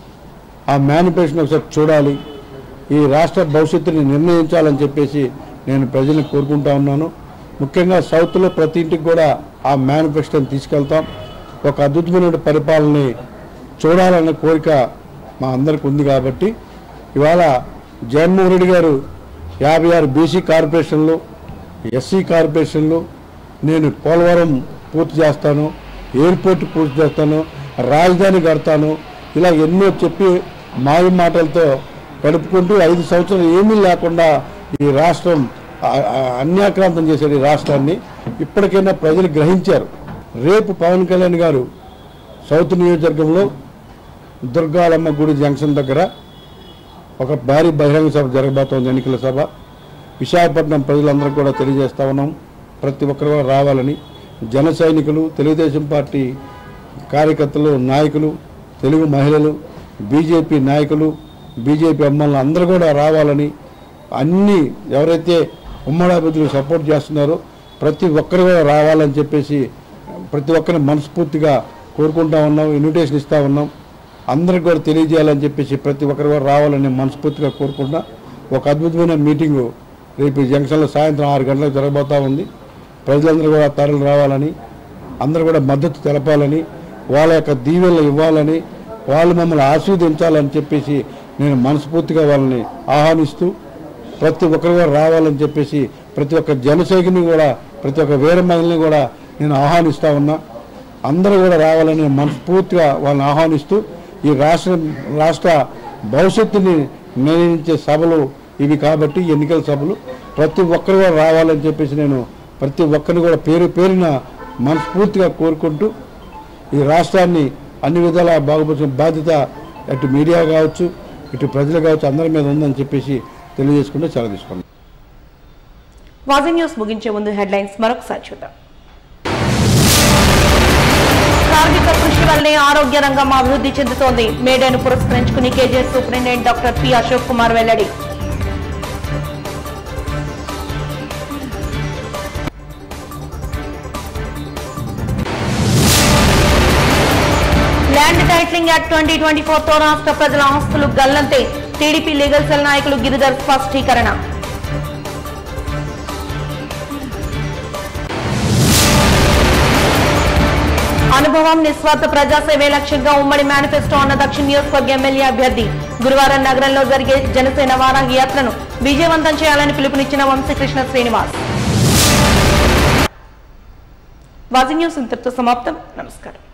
ఆ మేనిఫెస్టోని ఒకసారి చూడాలి ఈ రాష్ట్ర భవిష్యత్తుని నిర్ణయించాలని చెప్పేసి నేను ప్రజల్ని కోరుకుంటా ఉన్నాను ముఖ్యంగా సౌత్లో ప్రతి ఇంటికి కూడా ఆ మేనిఫెస్టోని తీసుకెళ్తాం ఒక అద్భుతమైన పరిపాలనని చూడాలన్న కోరిక మా అందరికి ఉంది కాబట్టి ఇవాళ జగన్మోహన్ రెడ్డి గారు యాభై ఆరు బీసీ కార్పొరేషన్లు ఎస్సీ కార్పొరేషన్లు నేను పోలవరం పూర్తి చేస్తాను ఎయిర్పోర్ట్ పూర్తి చేస్తాను రాజధాని కడతాను ఇలా ఎన్నో చెప్పి మాయ మాటలతో గడుపుకుంటూ ఐదు సంవత్సరాలు ఏమీ లేకుండా ఈ రాష్ట్రం ఆ- ఆ- అన్యాక్రాంతం చేశారు ఈ రాష్ట్రాన్ని ఇప్పటికైనా ప్రజలు గ్రహించారు రేపు పవన్ కళ్యాణ్ గారు సౌత్ నియోజకవర్గంలో దుర్గాలమ్మ గుడి జంక్షన్ దగ్గర ఒక భారీ బహిరంగ సభ జరగబోతోంది ఎన్నికల సభ విశాఖపట్నం ప్రజలందరూ కూడా తెలియజేస్తా ఉన్నాం ప్రతి ఒక్కరు కూడా రావాలని జన సైనికులు తెలుగుదేశం పార్టీ కార్యకర్తలు నాయకులు తెలుగు మహిళలు బీజేపీ నాయకులు బీజేపీ అమ్మలు అందరూ కూడా రావాలని అన్ని ఎవరైతే ఉమ్మడి అభివృద్ధికి సపోర్ట్ చేస్తున్నారో ప్రతి ఒక్కరు కూడా రావాలని చెప్పేసి ప్రతి ఒక్కరిని మనస్ఫూర్తిగా కోరుకుంటా ఉన్నాం ఇన్విటేషన్ ఇస్తా ఉన్నాం అందరికి కూడా తెలియజేయాలని చెప్పేసి ప్రతి ఒక్కరు కూడా రావాలని మనస్ఫూర్తిగా కోరుకుంటా ఒక అద్భుతమైన మీటింగు రేపు ఈ జంక్షన్లో సాయంత్రం ఆరు గంటలకు జరగబోతా ఉంది ప్రజలందరూ కూడా తరలి రావాలని అందరూ కూడా మద్దతు తెలపాలని వాళ్ళ యొక్క దీవెనలు ఇవ్వాలని వాళ్ళు మమ్మల్ని ఆస్వాదించాలని చెప్పేసి నేను మనస్ఫూర్తిగా వాళ్ళని ఆహ్వానిస్తూ ప్రతి ఒక్కరు కూడా రావాలని చెప్పేసి ప్రతి ఒక్క జనసైకిని కూడా ప్రతి ఒక్క వీర మహిళని కూడా నేను ఆహ్వానిస్తా ఉన్నా అందరూ కూడా రావాలని నేను మనస్ఫూర్తిగా వాళ్ళని ఆహ్వానిస్తూ ఈ రాష్ట్ర రాష్ట్ర భవిష్యత్తుని నిర్ణయించే సభలు ఇవి కాబట్టి ఎన్నికల సభలు ప్రతి ఒక్కరు కూడా రావాలని చెప్పేసి నేను ప్రతి ఒక్కరిని కూడా పేరు పేరున మనస్ఫూర్తిగా కోరుకుంటూ ఈ రాష్ట్రాన్ని అన్ని విధాలా బాగుపరిచిన బాధ్యత అటు మీడియా కావచ్చు ఇటు ప్రజలు కావచ్చు అందరి మీద ఉందని చెప్పేసి తెలియజేసుకుంటూ చాలా తీసుకున్నాను వాజీ న్యూస్ ముగించే ముందు హెడ్లైన్స్ మరొకసారి చూద్దాం కార్మిక కృషి వల్లే ఆరోగ్య రంగం అభివృద్ధి చెందుతోంది మేడేను పురస్కరించుకుని KGS superintendent doctor P Ashok Kumar వెల్లడి land titling act twenty twenty four తో రాష్ట్ర ప్రజల ఆస్తులు గల్లంతే టీడీపీ లీగల్ సెల్ నాయకులు గిరిధర్ స్పష్టీకరణ అనుభవం నిస్వార్థ ప్రజాసేవే లక్ష్యంగా ఉమ్మడి మేనిఫెస్టో అన్న దక్షిణ నియోజకవర్గ ఎమ్మెల్యే అభ్యర్థి గురువారం నగరంలో జరిగే జనసేన వారాహి యాత్రను విజయవంతం చేయాలని పిలుపునిచ్చిన వంశీకృష్ణ శ్రీనివాస్ వాజీ న్యూస్ ఇంతటితో సమాప్తం నమస్కారం